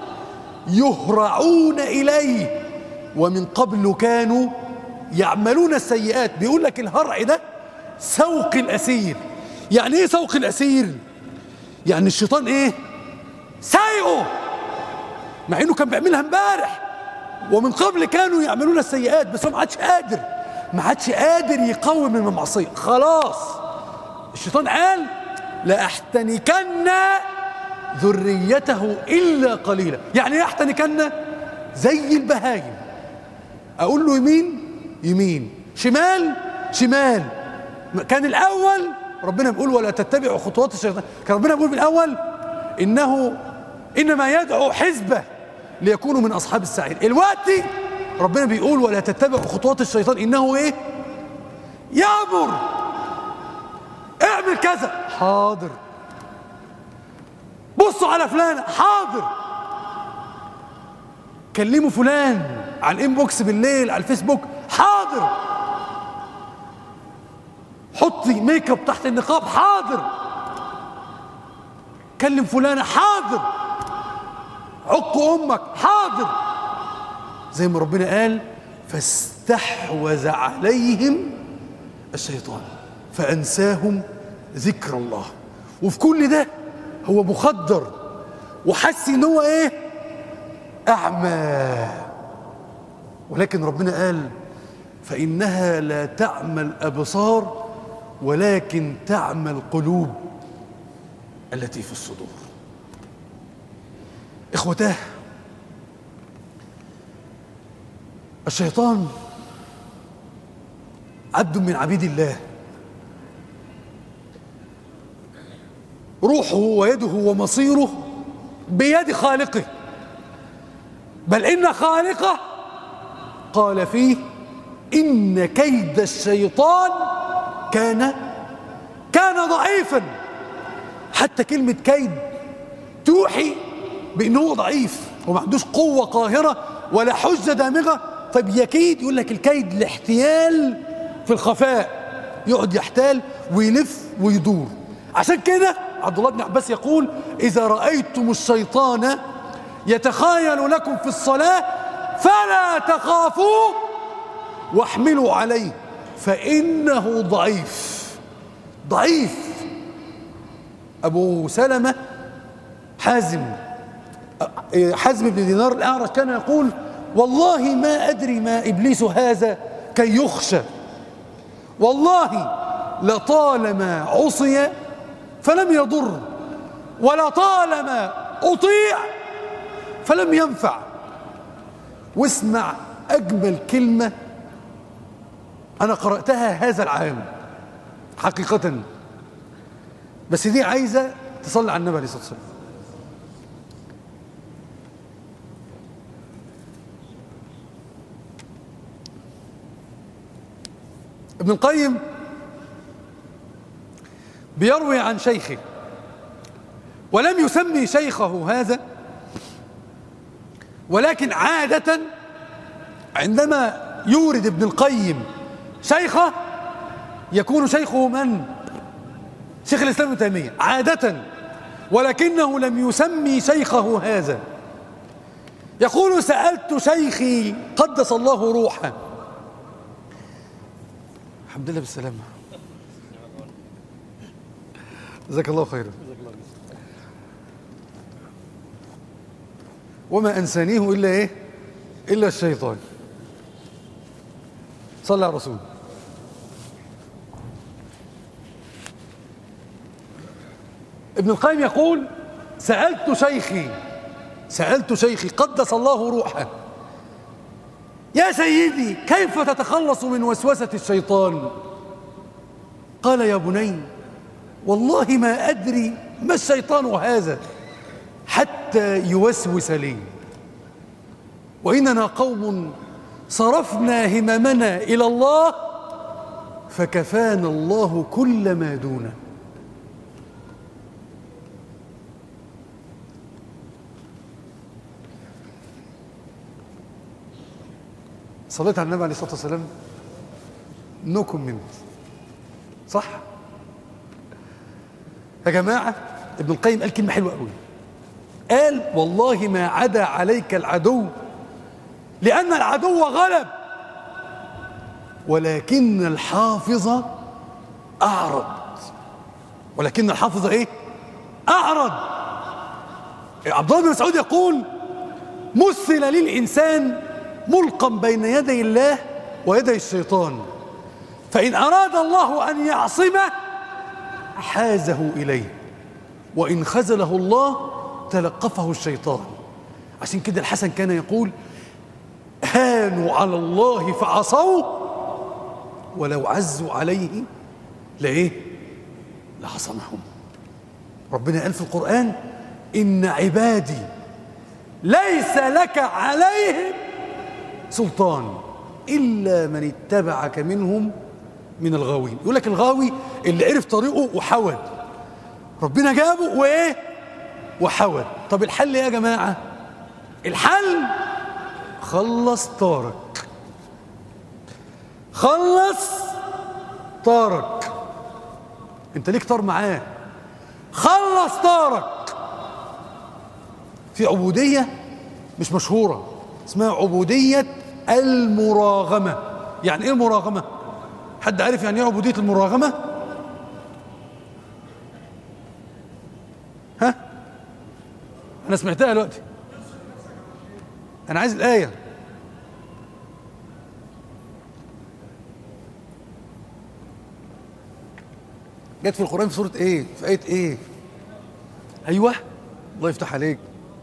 Speaker 1: يهرعون اليه ومن قبل كانوا يعملون السيئات بيقول لك الهرع ده سوق الاسير يعني ايه سوق الاسير يعني الشيطان ايه سايقه مع انه كان بيعملها امبارح ومن قبل كانوا يعملون السيئات بس هو ما عادش قادر ما عادش قادر يقاوم من المعصيه خلاص الشيطان قال لاحتنكن ذريته الا قليلا يعني ايه احتنكن زي البهايم اقول له يمين يمين شمال شمال كان الاول ربنا بيقول ولا تتبعوا خطوات الشيطان كان ربنا بيقول في الاول انه انما يدعو حزبه ليكونوا من اصحاب السعير الوقت ربنا بيقول ولا تتبعوا خطوات الشيطان انه ايه يامر اعمل كذا حاضر بصوا على فلان حاضر كلموا فلان على الانبوكس بالليل على الفيسبوك حاضر حطي ميك اب تحت النقاب حاضر كلم فلانة حاضر عق امك حاضر زي ما ربنا قال فاستحوذ عليهم الشيطان فانساهم ذكر الله وفي كل ده هو مخدر وحس ان هو ايه اعمى ولكن ربنا قال فانها لا تعمى الابصار ولكن تعمى القلوب التي في الصدور اخوتاه الشيطان عبد من عبيد الله روحه ويده ومصيره بيد خالقه بل ان خالقه قال فيه ان كيد الشيطان كان كان ضعيفا حتى كلمه كيد توحي بانه هو ضعيف وما عندوش قوه قاهره ولا حجه دامغه طب يكيد يقول لك الكيد الاحتيال في الخفاء يقعد يحتال ويلف ويدور عشان كده عبد الله بن عباس يقول اذا رايتم الشيطان يتخايل لكم في الصلاه فلا تخافوه واحملوا عليه فانه ضعيف ضعيف ابو سلمه حازم حازم بن دينار الاعرج كان يقول والله ما ادري ما ابليس هذا كي يخشى والله لطالما عصي فلم يضر ولطالما اطيع فلم ينفع واسمع اجمل كلمه انا قراتها هذا العام حقيقه بس دي عايزه تصلي على النبي عليه الصلاه والسلام ابن القيم بيروي عن شيخه ولم يسمي شيخه هذا ولكن عادة عندما يورد ابن القيم شيخه يكون شيخه من؟ شيخ الإسلام ابن تيمية عادة ولكنه لم يسمي شيخه هذا يقول سألت شيخي قدس الله روحه الحمد لله بالسلامة جزاك الله خيرا وما أنسانيه إلا إيه إلا الشيطان صلى على الرسول ابن القيم يقول سألت شيخي سألت شيخي قدس الله روحه يا سيدي كيف تتخلص من وسوسة الشيطان قال يا بني والله ما أدري ما الشيطان هذا حتى يوسوس لي وإننا قوم صرفنا هممنا إلى الله فكفانا الله كل ما دونه صليت على النبي عليه الصلاة والسلام نو كومنت صح يا جماعة ابن القيم قال كلمة حلوة قوي قال والله ما عدا عليك العدو لأن العدو غلب ولكن الحافظ أعرض ولكن الحافظ إيه؟ أعرض عبد الله بن مسعود يقول مثل للإنسان ملقا بين يدي الله ويدي الشيطان فإن أراد الله أن يعصمه حازه إليه وإن خزله الله تلقفه الشيطان عشان كده الحسن كان يقول هانوا على الله فعصوه ولو عزوا عليه لإيه لعصمهم ربنا قال في القرآن إن عبادي ليس لك عليهم سلطان إلا من اتبعك منهم من الغاوين يقول لك الغاوي اللي عرف طريقه وحود ربنا جابه وإيه وحود طب الحل يا جماعة الحل خلص طارق خلص طارق انت ليك طار معاه خلص طارق في عبودية مش مشهورة اسمها عبودية المراغمة يعني ايه المراغمة حد عارف يعني ايه عبودية المراغمة ها انا سمعتها دلوقتي انا عايز الآية جت في القرآن في سورة ايه في آية ايه ايوه الله يفتح عليك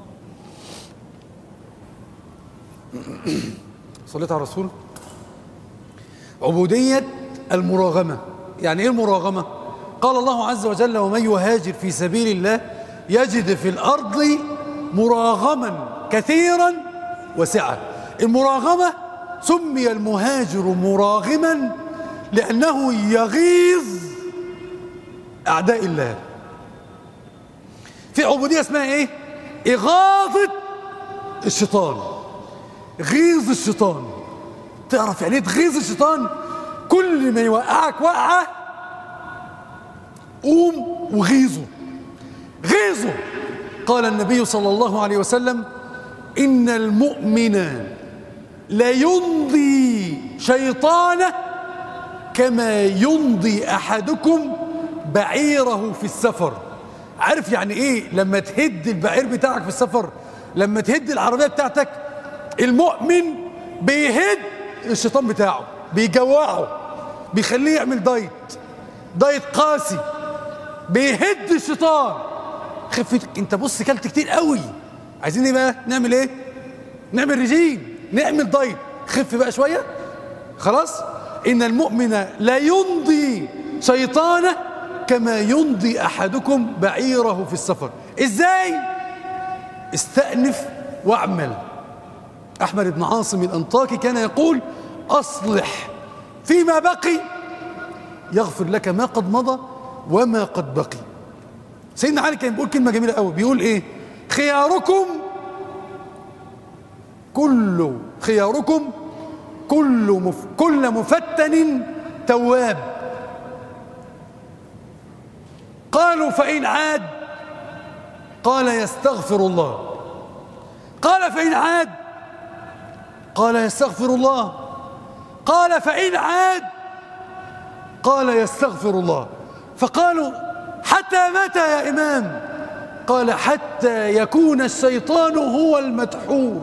Speaker 1: صليت على الرسول عبودية المراغمة يعني ايه المراغمة قال الله عز وجل ومن يهاجر في سبيل الله يجد في الأرض مراغما كثيرا وسعة المراغمة سمي المهاجر مراغما لأنه يغيظ أعداء الله في عبودية اسمها ايه إغاظة الشيطان غيظ الشيطان تعرف يعني ايه تغيظ الشيطان كل ما يوقعك وقعه قوم وغيظه غيظه قال النبي صلى الله عليه وسلم إن المؤمن لا يمضي شيطانه كما يمضي أحدكم بعيره في السفر عارف يعني ايه لما تهد البعير بتاعك في السفر لما تهد العربية بتاعتك المؤمن بيهد الشيطان بتاعه بيجوعه بيخليه يعمل دايت دايت قاسي بيهد الشيطان خفتك انت بص كلت كتير قوي عايزين ايه بقى نعمل ايه نعمل رجيم نعمل دايت خف بقى شويه خلاص ان المؤمن لا يمضي شيطانه كما يمضي احدكم بعيره في السفر ازاي استأنف واعمل احمد بن عاصم الانطاكي كان يقول اصلح فيما بقي يغفر لك ما قد مضى وما قد بقي سيدنا علي كان بيقول كلمة جميلة قوي بيقول ايه خياركم كل خياركم كل مف كل مفتن تواب قالوا فإن عاد قال يستغفر الله قال فإن عاد قال يستغفر الله قال فإن عاد قال يستغفر الله فقالوا حتى متى يا إمام قال حتى يكون الشيطان هو المدحور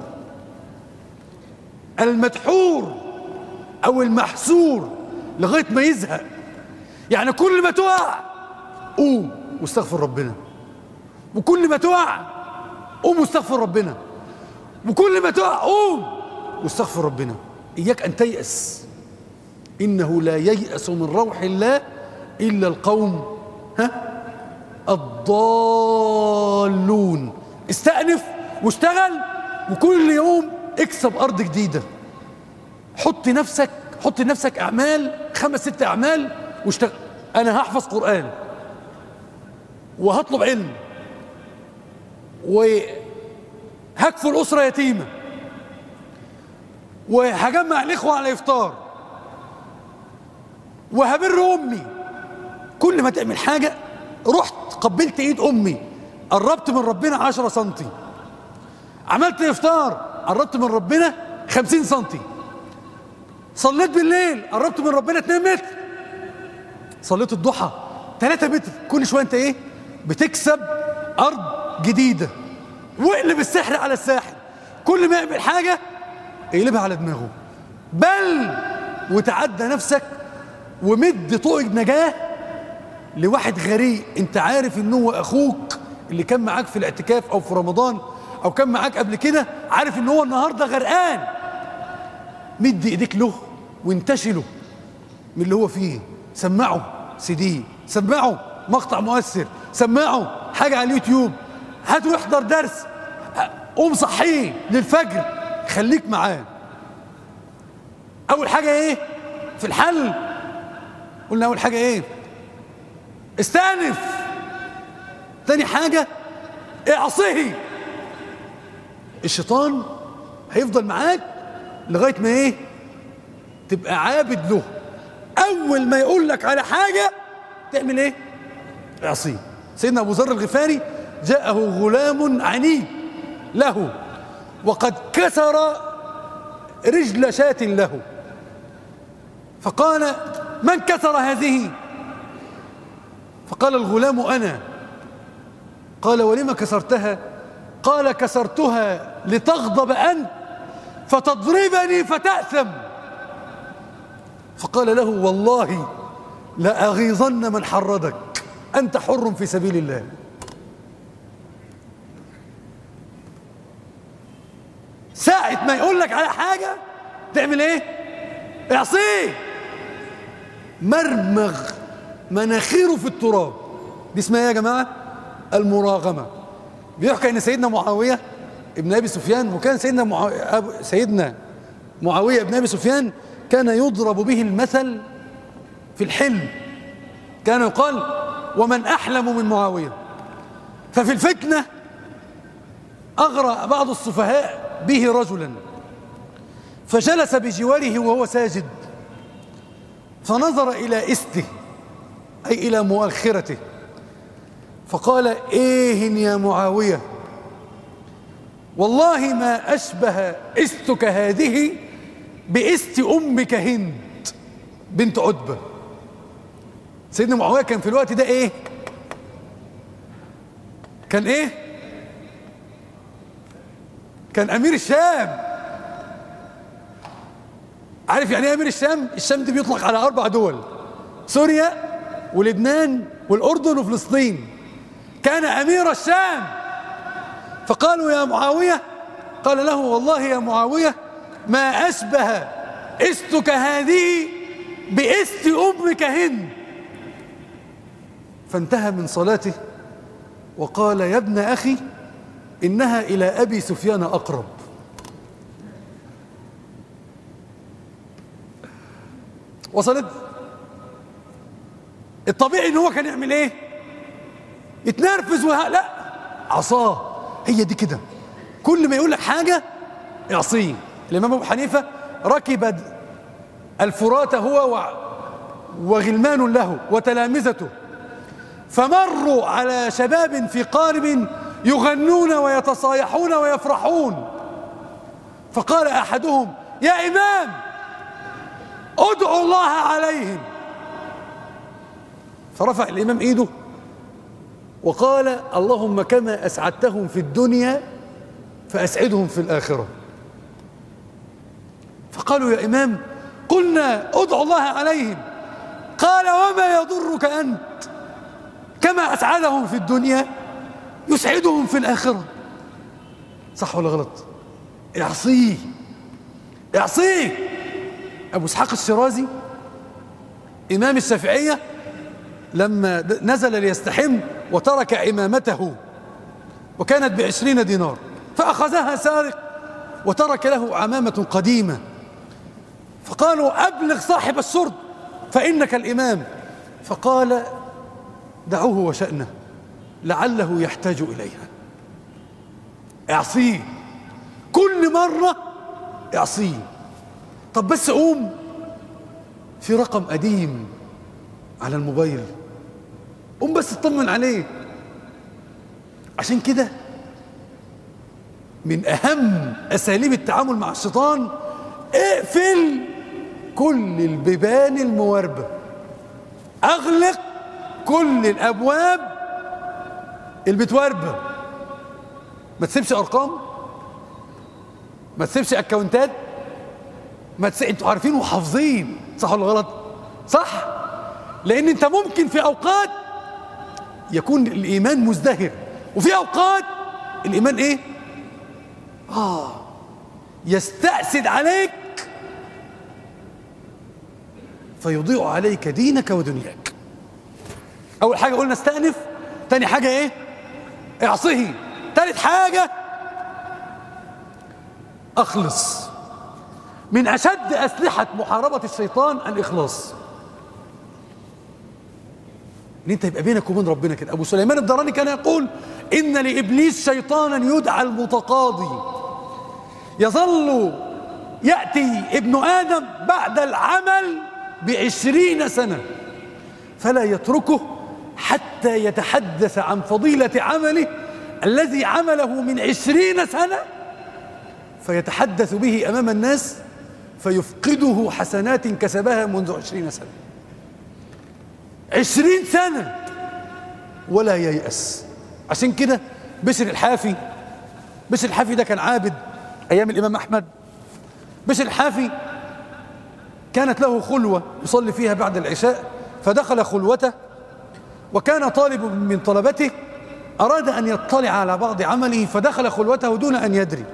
Speaker 1: المدحور أو المحسور لغاية ما يزهق يعني كل ما تقع قوم واستغفر ربنا وكل ما تقع قوم واستغفر ربنا وكل ما تقع قوم واستغفر ربنا إياك أن تيأس إنه لا ييأس من روح الله إلا القوم ها الضالون استأنف واشتغل وكل يوم اكسب أرض جديدة حط نفسك حط لنفسك أعمال خمس ست أعمال واشتغل أنا هحفظ قرآن وهطلب علم وهكفل أسرة يتيمة وهجمع الإخوة على إفطار وهبر أمي كل ما تعمل حاجة رحت قبلت إيد أمي قربت من ربنا عشرة سنتي عملت إفطار قربت من ربنا خمسين سنتي صليت بالليل قربت من ربنا 2 متر صليت الضحى 3 متر كل شويه انت ايه بتكسب ارض جديده واقلب السحر على الساحر كل ما يعمل حاجه اقلبها على دماغه بل وتعدى نفسك ومد طوق نجاه لواحد غريق انت عارف ان هو اخوك اللي كان معاك في الاعتكاف او في رمضان او كان معاك قبل كده عارف ان هو النهارده غرقان مد ايديك له وانتشله من اللي هو فيه سمعه سي دي سمعه مقطع مؤثر سمعه حاجه على اليوتيوب هاته يحضر درس قوم صحيه للفجر خليك معاه اول حاجه ايه في الحل قلنا اول حاجه ايه استأنف تاني حاجه اعصيه الشيطان هيفضل معاك لغايه ما ايه تبقى عابد له اول ما يقول لك على حاجه تعمل ايه اعصيه سيدنا ابو ذر الغفاري جاءه غلام عنيد له وقد كسر رجل شاة له فقال من كسر هذه فقال الغلام انا قال ولم كسرتها قال كسرتها لتغضب انت فتضربني فتأثم فقال له والله لأغيظن من حردك أنت حر في سبيل الله ساعة ما يقول لك على حاجة تعمل ايه اعصيه مرمغ مناخيره في التراب دي اسمها ايه يا جماعة المراغمة بيحكى ان سيدنا معاوية ابن ابي سفيان وكان سيدنا معاوية سيدنا معاوية ابن ابي سفيان كان يضرب به المثل في الحلم كان يقال ومن احلم من معاوية ففي الفتنة اغرى بعض السفهاء به رجلا فجلس بجواره وهو ساجد فنظر الى استه اي الى مؤخرته فقال ايه يا معاويه والله ما أشبه استك هذه بإست أمك هند بنت عتبة سيدنا معاوية كان في الوقت ده إيه كان إيه كان أمير الشام عارف يعني ايه أمير الشام الشام دي بيطلق على أربع دول سوريا ولبنان والأردن وفلسطين كان أمير الشام فقالوا يا معاوية قال له والله يا معاوية ما أشبه استك هذه بإست أمك هند فانتهى من صلاته وقال يا ابن أخي إنها إلى أبي سفيان أقرب وصلت الطبيعي ان هو كان يعمل ايه يتنرفز وها لا عصاه هي دي كده كل ما يقول لك حاجة اعصيه الإمام أبو حنيفة ركب الفرات هو وغلمان له وتلامذته فمروا على شباب في قارب يغنون ويتصايحون ويفرحون فقال أحدهم يا إمام ادعوا الله عليهم فرفع الإمام إيده وقال اللهم كما أسعدتهم في الدنيا فأسعدهم في الآخرة فقالوا يا إمام قلنا ادعوا الله عليهم قال وما يضرك أنت كما أسعدهم في الدنيا يسعدهم في الآخرة صح ولا غلط اعصيه اعصيه أبو اسحاق الشرازي إمام الشافعية لما نزل ليستحم وترك عمامته وكانت بعشرين دينار فأخذها سارق وترك له عمامة قديمة فقالوا أبلغ صاحب السرد فإنك الإمام فقال دعوه وشأنه لعله يحتاج إليها اعصيه كل مرة اعصيه طب بس قوم في رقم قديم على الموبايل قوم بس اطمن عليه عشان كده من أهم أساليب التعامل مع الشيطان اقفل كل البيبان المواربة أغلق كل الأبواب المتواربة ما تسيبش أرقام ما تسيبش أكونتات ما تسيب انتوا عارفين وحافظين صح ولا غلط صح لأن أنت ممكن في أوقات يكون الإيمان مزدهر وفي أوقات الإيمان إيه آه يستأسد عليك فيضيع عليك دينك ودنياك أول حاجة قلنا استأنف تاني حاجة إيه اعصه تالت حاجة أخلص من أشد أسلحة محاربة الشيطان الإخلاص ان انت يبقى بينك وبين ربنا كده ابو سليمان الدراني كان يقول ان لابليس شيطانا يدعى المتقاضي يظل ياتي ابن ادم بعد العمل بعشرين سنه فلا يتركه حتى يتحدث عن فضيله عمله الذي عمله من عشرين سنه فيتحدث به امام الناس فيفقده حسنات كسبها منذ عشرين سنه عشرين سنة ولا ييأس عشان كده بشر الحافي بشر الحافي ده كان عابد أيام الإمام أحمد بشر الحافي كانت له خلوة يصلي فيها بعد العشاء فدخل خلوته وكان طالب من طلبته أراد أن يطلع على بعض عمله فدخل خلوته دون أن يدري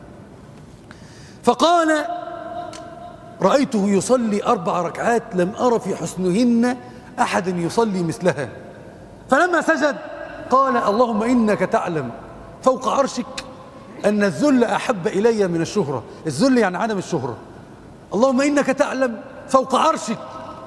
Speaker 1: فقال رأيته يصلي أربع ركعات لم أر في حسنهن أحد يصلي مثلها فلما سجد قال اللهم إنك تعلم فوق عرشك أن الذل أحب إلي من الشهرة الذل يعني عدم الشهرة اللهم إنك تعلم فوق عرشك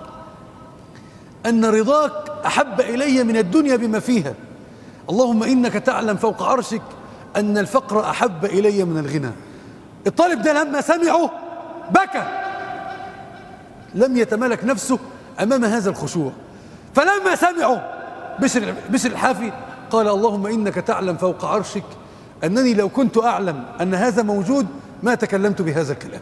Speaker 1: أن رضاك أحب إلي من الدنيا بما فيها اللهم إنك تعلم فوق عرشك أن الفقر أحب إلي من الغنى الطالب ده لما سمعه بكى لم يتملك نفسه أمام هذا الخشوع فلما سمعوا بشر, بشر الحافي قال اللهم إنك تعلم فوق عرشك أنني لو كنت أعلم أن هذا موجود ما تكلمت بهذا الكلام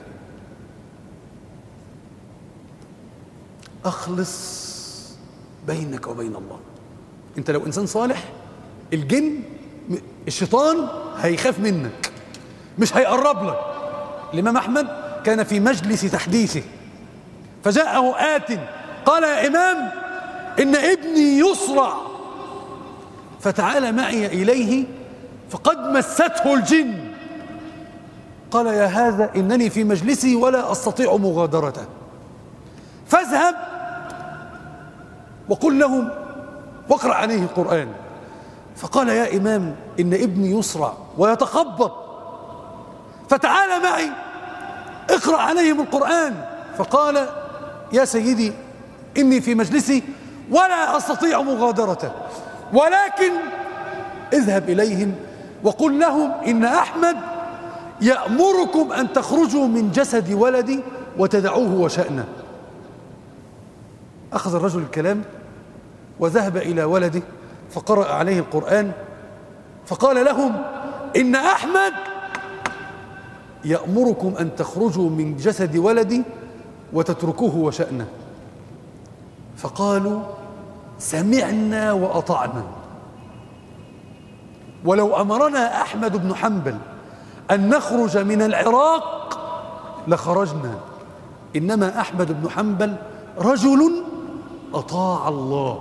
Speaker 1: أخلص بينك وبين الله أنت لو إنسان صالح الجن الشيطان هيخاف منك مش هيقرب لك الإمام أحمد كان في مجلس تحديثه فجاءه آت قال يا إمام إن ابني يصرع فتعال معي إليه فقد مسته الجن قال يا هذا إنني في مجلسي ولا أستطيع مغادرته فاذهب وقل لهم واقرأ عليه القرآن فقال يا إمام إن ابني يصرع ويتخبط فتعال معي اقرأ عليهم القرآن فقال يا سيدي إني في مجلسي ولا أستطيع مغادرته ولكن اذهب إليهم وقل لهم إن أحمد يأمركم أن تخرجوا من جسد ولدي وتدعوه وشأنه أخذ الرجل الكلام وذهب إلى ولده فقرأ عليه القرآن فقال لهم إن أحمد يأمركم أن تخرجوا من جسد ولدي وتتركوه وشأنه فقالوا سمعنا وأطعنا ولو أمرنا أحمد بن حنبل أن نخرج من العراق لخرجنا إنما أحمد بن حنبل رجل أطاع الله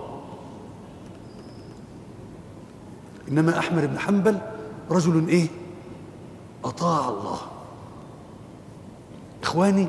Speaker 1: إنما أحمد بن حنبل رجل إيه أطاع الله إخواني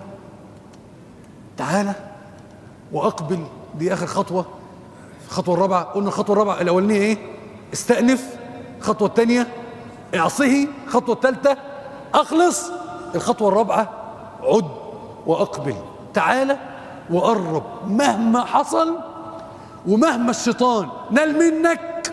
Speaker 1: تعالى وأقبل دي آخر خطوة الخطوة الرابعة قلنا الخطوة الرابعة الأولانية إيه استأنف الخطوة الثانية اعصه الخطوة الثالثة أخلص الخطوة الرابعة عد وأقبل تعالى وقرب مهما حصل ومهما الشيطان نال منك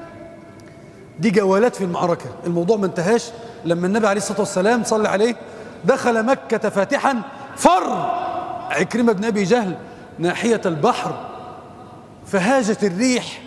Speaker 1: دي جولات في المعركة الموضوع ما انتهاش لما النبي عليه الصلاة والسلام صلى عليه دخل مكة فاتحا فر عكرمة بن أبي جهل ناحية البحر فهاجت الريح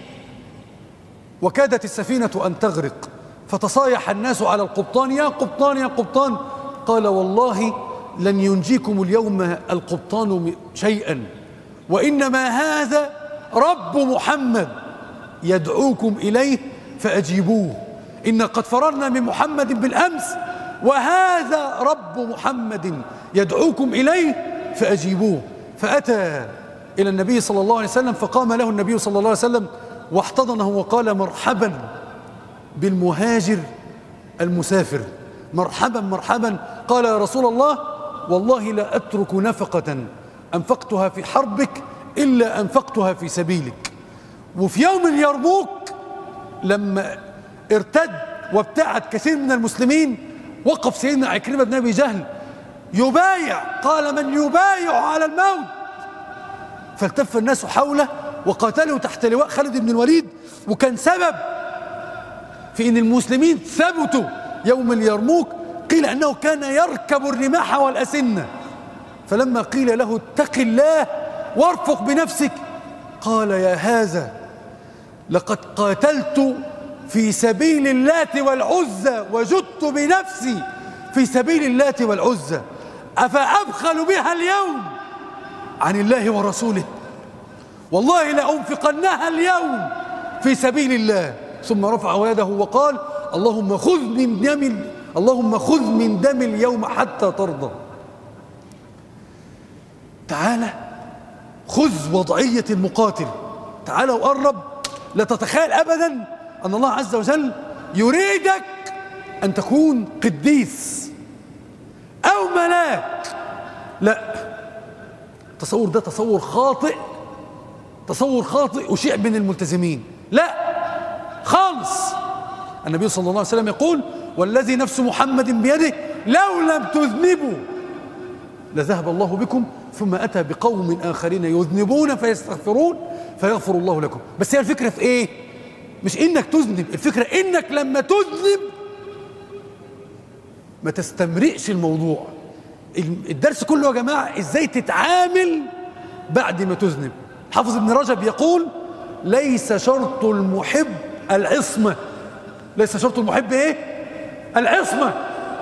Speaker 1: وكادت السفينة أن تغرق فتصايح الناس على القبطان يا قبطان يا قبطان قال والله لن ينجيكم اليوم القبطان شيئا وإنما هذا رب محمد يدعوكم إليه فأجيبوه إن قد فررنا من محمد بالأمس وهذا رب محمد يدعوكم إليه فأجيبوه فأتى إلى النبي صلى الله عليه وسلم فقام له النبي صلى الله عليه وسلم واحتضنه وقال مرحبا بالمهاجر المسافر مرحبا مرحبا قال يا رسول الله والله لا أترك نفقة أنفقتها في حربك إلا أنفقتها في سبيلك وفي يوم اليرموك لما ارتد وابتعد كثير من المسلمين وقف سيدنا عكرمة بن أبي جهل يبايع قال من يبايع على الموت فالتف الناس حوله وقاتلوا تحت لواء خالد بن الوليد وكان سبب في ان المسلمين ثبتوا يوم اليرموك قيل انه كان يركب الرماح والاسنه فلما قيل له اتق الله وارفق بنفسك قال يا هذا لقد قاتلت في سبيل اللات والعزى وجدت بنفسي في سبيل اللات والعزى أفأبخل بها اليوم عن الله ورسوله والله لأنفقنها اليوم في سبيل الله ثم رفع يده وقال اللهم خذ من دم اللهم خذ من دم اليوم حتى ترضى تعالى خذ وضعية المقاتل تعالى وقرب لا تتخيل أبدا أن الله عز وجل يريدك أن تكون قديس أو ملاك لا التصور ده تصور خاطئ تصور خاطئ أشيع بين الملتزمين لا خالص النبي صلى الله عليه وسلم يقول والذي نفس محمد بيده لو لم تذنبوا لذهب الله بكم ثم أتى بقوم آخرين يذنبون فيستغفرون فيغفر الله لكم بس هي الفكرة في إيه مش إنك تذنب الفكرة إنك لما تذنب ما تستمرئش الموضوع الدرس كله يا جماعة إزاي تتعامل بعد ما تذنب حافظ ابن رجب يقول ليس شرط المحب العصمة ليس شرط المحب إيه العصمة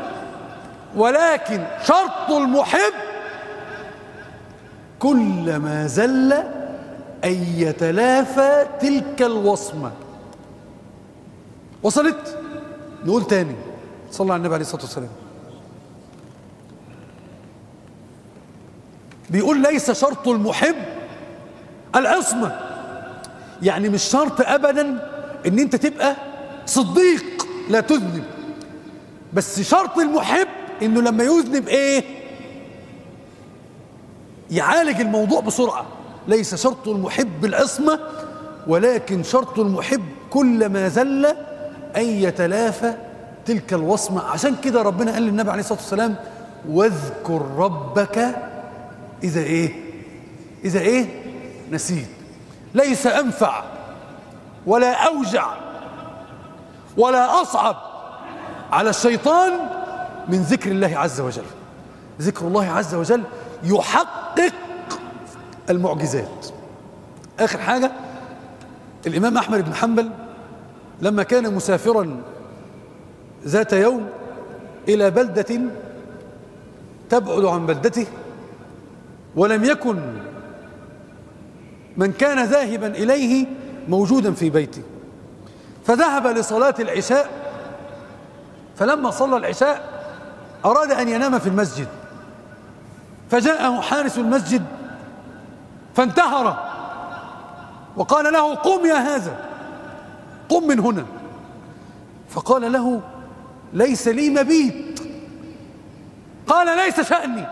Speaker 1: ولكن شرط المحب كلما زل أن يتلافى تلك الوصمة وصلت نقول تاني صلى الله على النبي عليه الصلاة والسلام بيقول ليس شرط المحب العصمة يعني مش شرط أبدا ان انت تبقى صديق لا تذنب بس شرط المحب انه لما يذنب ايه يعالج الموضوع بسرعة ليس شرط المحب العصمة ولكن شرط المحب كلما زل أن يتلافى تلك الوصمة عشان كده ربنا قال للنبي عليه الصلاة والسلام واذكر ربك إذا إيه إذا إيه نسيت ليس أنفع ولا أوجع ولا أصعب على الشيطان من ذكر الله عز وجل ذكر الله عز وجل يحقق المعجزات آخر حاجة الإمام أحمد بن حنبل لما كان مسافرا ذات يوم إلى بلدة تبعد عن بلدته ولم يكن من كان ذاهبا إليه موجودا في بيته فذهب لصلاة العشاء فلما صلى العشاء أراد أن ينام في المسجد فجاءه حارس المسجد فانتهر وقال له قم يا هذا قم من هنا فقال له ليس لي مبيت قال ليس شأني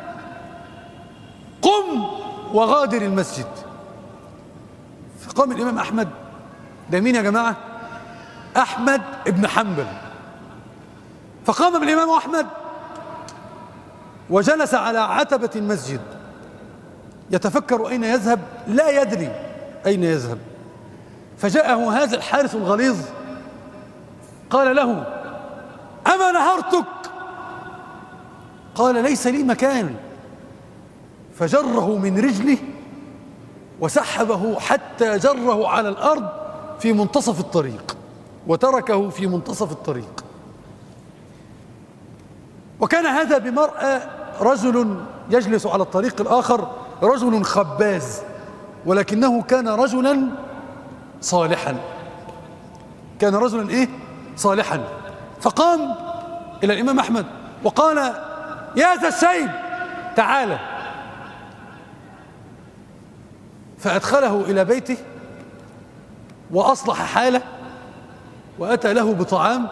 Speaker 1: قم وغادر المسجد فقام الإمام أحمد ده مين يا جماعة أحمد ابن حنبل فقام بالإمام أحمد وجلس على عتبة المسجد يتفكر أين يذهب لا يدري أين يذهب فجاءه هذا الحارس الغليظ قال له أما نهرتك قال ليس لي مكان فجره من رجله وسحبه حتى جره على الأرض في منتصف الطريق وتركه في منتصف الطريق وكان هذا بمرأى رجل يجلس على الطريق الآخر رجل خباز ولكنه كان رجلا صالحا كان رجلا ايه صالحا فقام الى الامام احمد وقال يا ذا السيد تعالى فادخله الى بيته واصلح حاله واتى له بطعام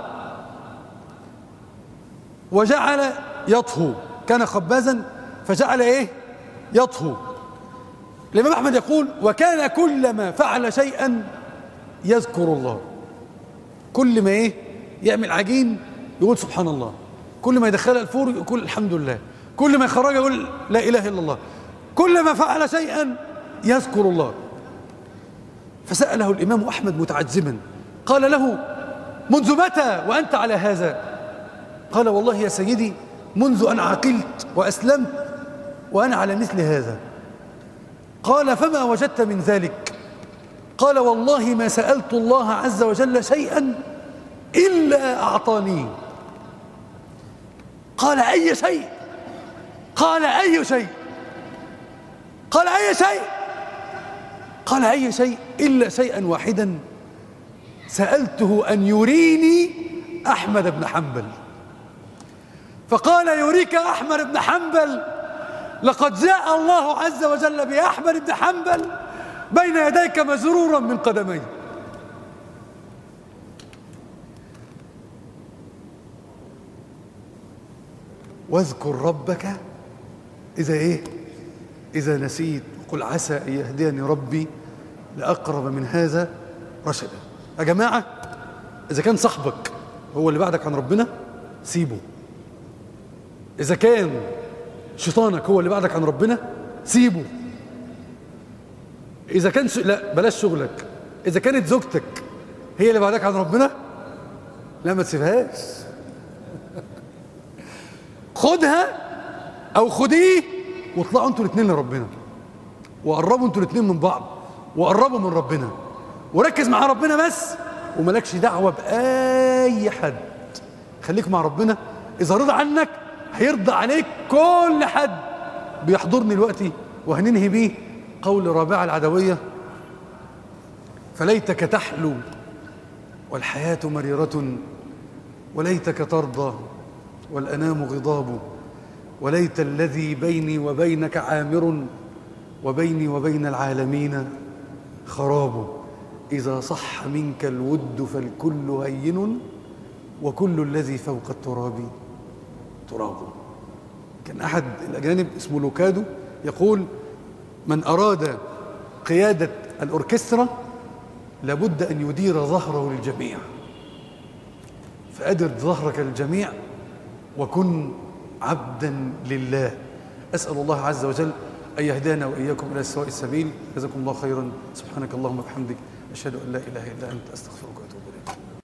Speaker 1: وجعل يطهو كان خبازا فجعل ايه يطهو الإمام أحمد يقول وكان كلما فعل شيئا يذكر الله كل ما إيه يعمل عجين يقول سبحان الله كل ما يدخلها الفور يقول الحمد لله كل ما يخرجها يقول لا إله إلا الله كل ما فعل شيئا يذكر الله فسأله الإمام أحمد متعجبا قال له منذ متى وأنت على هذا قال والله يا سيدي منذ أن عقلت وأسلمت وأنا على مثل هذا قال فما وجدت من ذلك قال والله ما سألت الله عز وجل شيئا إلا أعطانيه قال أي شيء قال أي شيء قال أي شيء قال أي شيء إلا شيئا واحدا سألته أن يريني أحمد بن حنبل فقال يريك أحمد بن حنبل لقد جاء الله عز وجل بأحمد بن حنبل بين يديك مزرورا من قدميه واذكر ربك إذا إيه إذا نسيت قل عسى أن يهديني ربي لأقرب من هذا رشدا يا جماعة إذا كان صاحبك هو اللي بعدك عن ربنا سيبه إذا كان شيطانك هو اللي بعدك عن ربنا سيبه إذا كان ش... لا بلاش شغلك إذا كانت زوجتك هي اللي بعدك عن ربنا لا ما تسيبهاش خدها أو خديه واطلعوا انتوا الاثنين لربنا وقربوا انتوا الاثنين من بعض وقربوا من ربنا وركز مع ربنا بس وملكش دعوة بأي حد خليك مع ربنا إذا رضى عنك هيرضى عليك كل حد بيحضرني دلوقتي وهننهي بيه قول رابعة العدوية فليتك تحلو والحياة مريرة وليتك ترضى والأنام غضاب وليت الذي بيني وبينك عامر وبيني وبين العالمين خراب إذا صح منك الود فالكل هين وكل الذي فوق التراب تراب كان أحد الأجانب اسمه لوكادو يقول من أراد قيادة الأوركسترا لابد أن يدير ظهره للجميع فأدر ظهرك للجميع وكن عبدا لله أسأل الله عز وجل أن يهدانا وإياكم إلى سواء السبيل جزاكم الله خيرا سبحانك اللهم وبحمدك أشهد أن لا إله إلا أنت أستغفرك وأتوب إليك